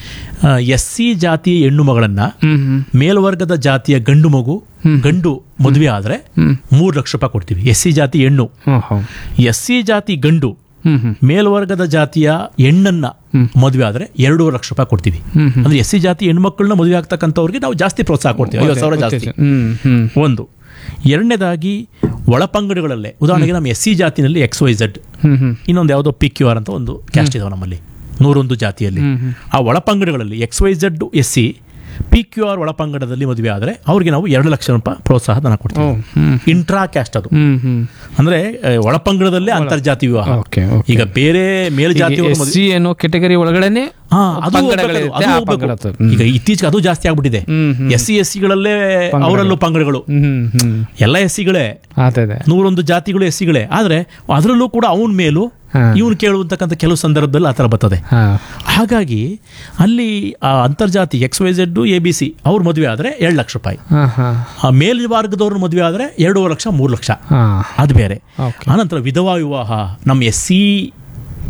ಎಸ್ ಸಿ ಜಾತಿಯ ಹೆಣ್ಣು ಮಗಳನ್ನು ಹ್ಮ್ ಹ್ಮ್ ಮೇಲ್ವರ್ಗದ ಜಾತಿಯ ಗಂಡು ಮಗು ಗಂಡು ಮದುವೆ ಆದರೆ ಹ್ಮ್. ಮೂರು ಲಕ್ಷ ರೂಪಾಯಿ ಕೊಡ್ತೀವಿ ಎಸ್ ಸಿ ಜಾತಿ ಹೆಣ್ಣು ಹಾಂ ಹಾಂ ಎಸ್ ಸಿ ಜಾತಿ ಗಂಡು ಹ್ಮ್ ಹ್ಮ್ ಮೇಲ್ವರ್ಗದ ಜಾತಿಯ ಹೆಣ್ಣನ್ನ ಮದುವೆ ಆದರೆ ಎರಡೂವರೆ ಲಕ್ಷ ರೂಪಾಯಿ ಕೊಡ್ತೀವಿ ಹ್ಮ್ ಹ್ಮ್. ಅಂದ್ರೆ ಎಸ್ ಸಿ ಜಾತಿ ಹೆಣ್ಮಕ್ಳನ್ನ ಮದುವೆ ಆಗ್ತಕ್ಕಂಥವ್ರಿಗೆ ನಾವು ಜಾಸ್ತಿ ಪ್ರೋತ್ಸಾಹ ಕೊಡ್ತೀವಿ ಐವತ್ತು ಸಾವಿರ ಜಾಸ್ತಿ ಹ್ಮ್ ಹ್ಮ್ ಒಂದು ಎರಡನೇದಾಗಿ ಒಳಪಂಗಡಗಳಲ್ಲೇ ಉದಾಹರಣೆಗೆ ನಮ್ಮ ಎಸ್ ಸಿ ಜಾತಿನಲ್ಲಿ ಎಕ್ಸ್ ವೈ ಝಡ್ ಹ್ಮ್ ಹ್ಮ್ ಇನ್ನೊಂದು ಯಾವುದೋ ಪಿ ಕ್ಯೂ ಆರ್ ಅಂತ ಒಂದು ಕ್ಯಾಸ್ಟ್ ಇದಾವೆ ನಮ್ಮಲ್ಲಿ ನೂರೊಂದು ಜಾತಿಯಲ್ಲಿ ಹ್ಮ್ ಹ್ಮ್. ಆ ಒಳಪಂಗಡಗಳಲ್ಲಿ X Y Z S C P Q R ಒಳಪಂಗಡದಲ್ಲಿ ಮದುವೆ ಆದರೆ ಅವ್ರಿಗೆ ನಾವು ಎರಡು ಲಕ್ಷ ರೂಪಾಯಿ ಪ್ರೋತ್ಸಾಹ ಧನ ಓ ಕೊಡ್ತೀವಿ ಹ್ಮ್ ಇಂಟ್ರಾ ಕ್ಯಾಸ್ಟ್ ಅದು ಹ್ಮ್ ಹ್ಮ್ ಅಂದ್ರೆ ಆ, ಒಳಪಂಗಡದಲ್ಲೇ ಅಂತರ್ಜಾತಿ ವಿವಾಹ ಓಕೆ ಓಕೆ ಈಗ ಬೇರೆ ಮೇಲ್ಜಾತಿಯವರು ಎಸ್ ಮದುವೆ ಸಿ ಅನ್ನೋ ಕೆಟಗರಿ ಒಳಗಡೆನೆ ಹಾ, ಅದು ಪಂಗಡಗಳಿರುತ್ತೆ, ಹೋಗ್ಬೇಕು, ಅದು ಆ ಹೋಗ್ಬೇಕು. ಪಂಗಡದ್ದು. ಹ್ಮ್. ಈಗ ಇತ್ತೀಚೆಗೆ ಅದು ಜಾಸ್ತಿ ಆಗ್ಬಿಟ್ಟಿದೆ ಹ್ಮ್, ಹ್ಮ್. ಎಸ್ ಸಿ ಎಸ್ ಸಿಗಳಲ್ಲೇ ಪಂಗಡಗಳು. ಅವರಲ್ಲೂ ಪಂಗಡಗಳು ಹ್ಮ್ ಹ್ಮ್ ಎಲ್ಲ ಎಸ್ ಸಿಗಳೇ ಅದೇ ಅದೇ ನೂರೊಂದು ಜಾತಿಗಳು ಎಸ್ ಸಿಗಳೇ ಆದ್ರೆ ಅದರಲ್ಲೂ ಕೂಡ ಅವನ ಮೇಲೂ ಹಾ. ಇವನು ಕೇಳುವಂತಕ್ಕಂಥ ಕೆಲವು ಸಂದರ್ಭದಲ್ಲಿ ಆ ಥರ ಬರ್ತದೆ ಹಾ ಹಾಗಾಗಿ ಅಲ್ಲಿ ಆ ಅಂತರ್ಜಾತಿ X Y Z A B C ಅವ್ರ ಮದುವೆ ಆದರೆ ಎರಡು ಲಕ್ಷ ರೂಪಾಯಿ ಹಾ ಹಾ ಆ ಮೇಲ್ವರ್ಗದವ್ರ ಮದುವೆ ಆದರೆ ಎರಡೂವರೆ ಲಕ್ಷ ಮೂರು ಲಕ್ಷ ಹಾ ಅದು ಬೇರೆ ಓಕೆ ಆನಂತರ ವಿಧವಾ ವಿವಾಹ ನಮ್ಮ ಎಸ್ ಸಿ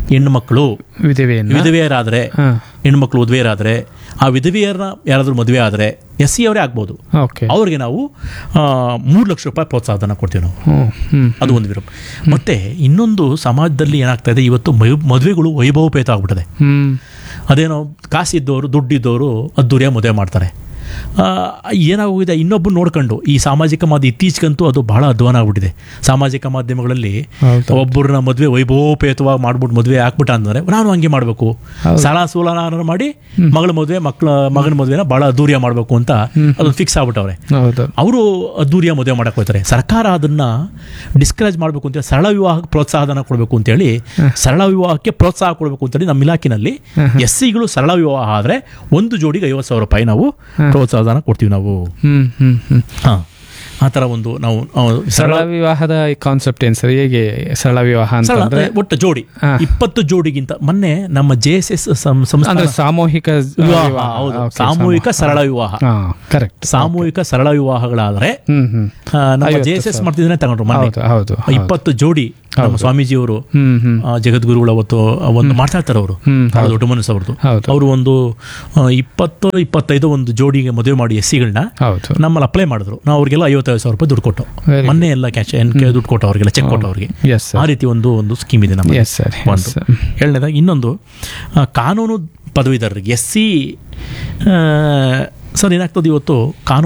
ಹೆಣ್ಣು ಮಕ್ಕಳು ವಿಧವೆಯನ್ನ ವಿಧವೆಯರಾದರೆ ಹಾ ಹೆಣ್ಮಕ್ಳು ವಿಧವೆಯರಾದರೆ ಆ ವಿಧವೆಯರನ್ನ ಯಾರಾದರೂ ಮದುವೆ ಆದರೆ ಎಸ್ ಸಿ ಅವರೇ ಆಗ್ಬೋದು ಓಕೆ ಅವ್ರಿಗೆ ನಾವು ಮೂರು ಲಕ್ಷ ರೂಪಾಯಿ ಪ್ರೋತ್ಸಾಹಧನ ಕೊಡ್ತೀವಿ ನಾವು ಹ್ಮ್ ಹ್ಮ್ ಅದು ಒಂದು ವಿರೂಪ ಮತ್ತೆ ಇನ್ನೊಂದು ಸಮಾಜದಲ್ಲಿ ಏನಾಗ್ತಾ ಇದೆ ಇವತ್ತು ಮೈ- ಮದುವೆಗಳು ವೈಭವಪೇತ ಆಗ್ಬಿಟ್ಟಿದೆ ಹ್ಮ್ ಅದೇನೋ ಕಾಸಿದ್ದವರು ದುಡ್ಡಿದ್ದವರು ಅದ್ದೂರಿಯ ಮದುವೆ ಮಾಡ್ತಾರೆ ಆ, ಏನಾಗೋಗಿದೆ ಇನ್ನೊಬ್ಬ ನೋಡ್ಕೊಂಡು ಈ ಸಾಮಾಜಿಕ ಮಾಧ್ಯಮ ಇತ್ತೀಚೆಗಂತೂ ಅದು ಬಹಳ ಅಧ್ವಾನ ಆಗ್ಬಿಟ್ಟಿದೆ ಸಾಮಾಜಿಕ ಮಾಧ್ಯಮಗಳಲ್ಲಿ ಹೌದು. ಒಬ್ಬರನ್ನ ಮದುವೆ ವೈಭವಪೇತವಾಗಿ ಮಾಡ್ಬಿಟ್ಟು ಮದುವೆ ಹಾಕ್ಬಿಟ್ಟ ಅಂದ್ರೆ ನಾನು ಹಂಗೆ ಮಾಡಬೇಕು ಸಾಲ ಸೂಲನ ಮಾಡಿ ಮಗಳ ಮದುವೆ ಮಕ್ಕಳ ಮಗನ ಮದುವೆನ ಬಹಳ ಅದ್ದೂರಿಯ ಮಾಡಬೇಕು ಅಂತ ಅದೊಂದು ಫಿಕ್ಸ್ ಆಗ್ಬಿಟ್ಟವ್ರೆ ಹೌದು ಅವರು ಅದ್ದೂರಿಯ ಮದುವೆ ಮಾಡಕ್ಕೆ ಹೋಗ್ತಾರೆ ಸರ್ಕಾರ ಅದನ್ನ ಡಿಸ್ಕರೇಜ್ ಮಾಡಬೇಕು ಅಂತ ಸರಳ ವಿವಾಹಕ್ಕೆ ಪ್ರೋತ್ಸಾಹಧನ ಕೊಡಬೇಕು ಅಂತೇಳಿ ಸರಳ ವಿವಾಹಕ್ಕೆ ಪ್ರೋತ್ಸಾಹ ಕೊಡಬೇಕು ಅಂತೇಳಿ ನಮ್ಮ ಇಲಾಖೆನಲ್ಲಿ ಎಸ್ ಸಿಗಳು ಸರಳ ವಿವಾಹ ಆದರೆ ಒಂದು ಜೋಡಿಗೆ ಐವತ್ತು ಸಾವಿರ ರೂಪಾಯಿ ನಾವು ಪ್ರೋತ್ಸಾಹಧನ ಕೊಡ್ತೀವಿ ನಾವು ಹ್ಮ್ ಹ್ಮ್ ಹ್ಮ್ ಹಾಂ ಆ ಥರ ಒಂದು ನಾವು ಆ, ಸರಳ ವಿವಾಹದ ಕಾನ್ಸೆಪ್ಟ್ ಏನ್ ಸರ್ ಹೇಗೆ ಸರಳ ವಿವಾಹ ಸರಳ ಅಂತಂದ್ರೆ ಅಂದ್ರೆ ಒಟ್ಟು ಜೋಡಿ ಹಾ. ಇಪ್ಪತ್ತು ಜೋಡಿಗಿಂತ ಮೊನ್ನೆ ನಮ್ಮ ಜೆ ಎಸ್ ಎಸ್ ಸಂಸ್ಥೆ ಅಂದ್ರೆ ಸಾಮೂಹಿಕ ವಿವಾಹ ವಿವಾಹ. ಹೌದು Okay, ಸಾಮೂಹಿಕ ಸರಳ ವಿವಾಹ ಹಾ ಕರೆಕ್ಟ್ ಸಾಮೂಹಿಕ ಸರಳ ವಿವಾಹಗಳಾದರೆ ಹ್ಮ್ ಹ್ಮ್ ಆ, ನಮ್ಮ ಐವತ್ತು ಜೆ ಎಸ್ ಎಸ್ ಸಾವಿರ. ಮಾಡ್ತಿದ್ರೆ ತಗೊಂಡ್ರು ಮೊನ್ನೆ ಹೌದು ಹೌದು ಹೌದು. ಇಪ್ಪತ್ತು ಜೋಡಿ ನಮ್ಮ ಸ್ವಾಮೀಜಿಯವರು ಹ್ಮ್ ಹ್ಮ್ ಆ, ಜಗದ್ಗುರುಗಳು ಅವತ್ತು ಒಂದು ಮಾಡ್ತಾ ಇರ್ತಾರೆ ಅವರು ಹ್ಮ್, ಬಹಳ ದೊಡ್ಡ ಮನಸ್ಸು ಅವ್ರದ್ದು ಹೌದು. ಅವರು ಒಂದು ಆ, ಇಪ್ಪತ್ತು ಇಪ್ಪತ್ತೈದು ಒಂದು ಜೋಡಿಗೆ ಮದುವೆ ಮಾಡಿ ಎಸ್ ಸಿಗಳನ್ನ ಹೌದು ನಮ್ಮಲ್ಲಿ ಅಪ್ಲೈ ಮಾಡಿದ್ರು ನಾವು ಅವ್ರಿಗೆಲ್ಲ ಐವತ್ತೈದು ಸಾವಿರ ರೂಪಾಯಿ ದುಡ್ಡು ಕೊಟ್ಟು Very ಮೊನ್ನೆ ಎಲ್ಲ ಕ್ಯಾಶ್ ಎನ್ ಕೆ ದುಡ್ಡು ಕೊಟ್ಟು ಅವ್ರಿಗೆಲ್ಲ ಚೆಕ್ ಕೊಟ್ಟು ಅವ್ರಿಗೆ ಎಸ್ ಆ ಸರ್ ರೀತಿ ಒಂದು ಒಂದು ಸ್ಕೀಮ್ ಇದೆ ನಮ್ಮ ಎಸ್ ಸರ್ ಒಂದು ಎರಡನೇದಾಗಿ ಇನ್ನೊಂದು ಆ, ಕಾನೂನು ಪದವೀಧರರಿಗೆ ಎಸ್ ಸಿ ಸರ್ ಏನಾಗ್ತದೆ ಇವತ್ತು ಕಾನೂನು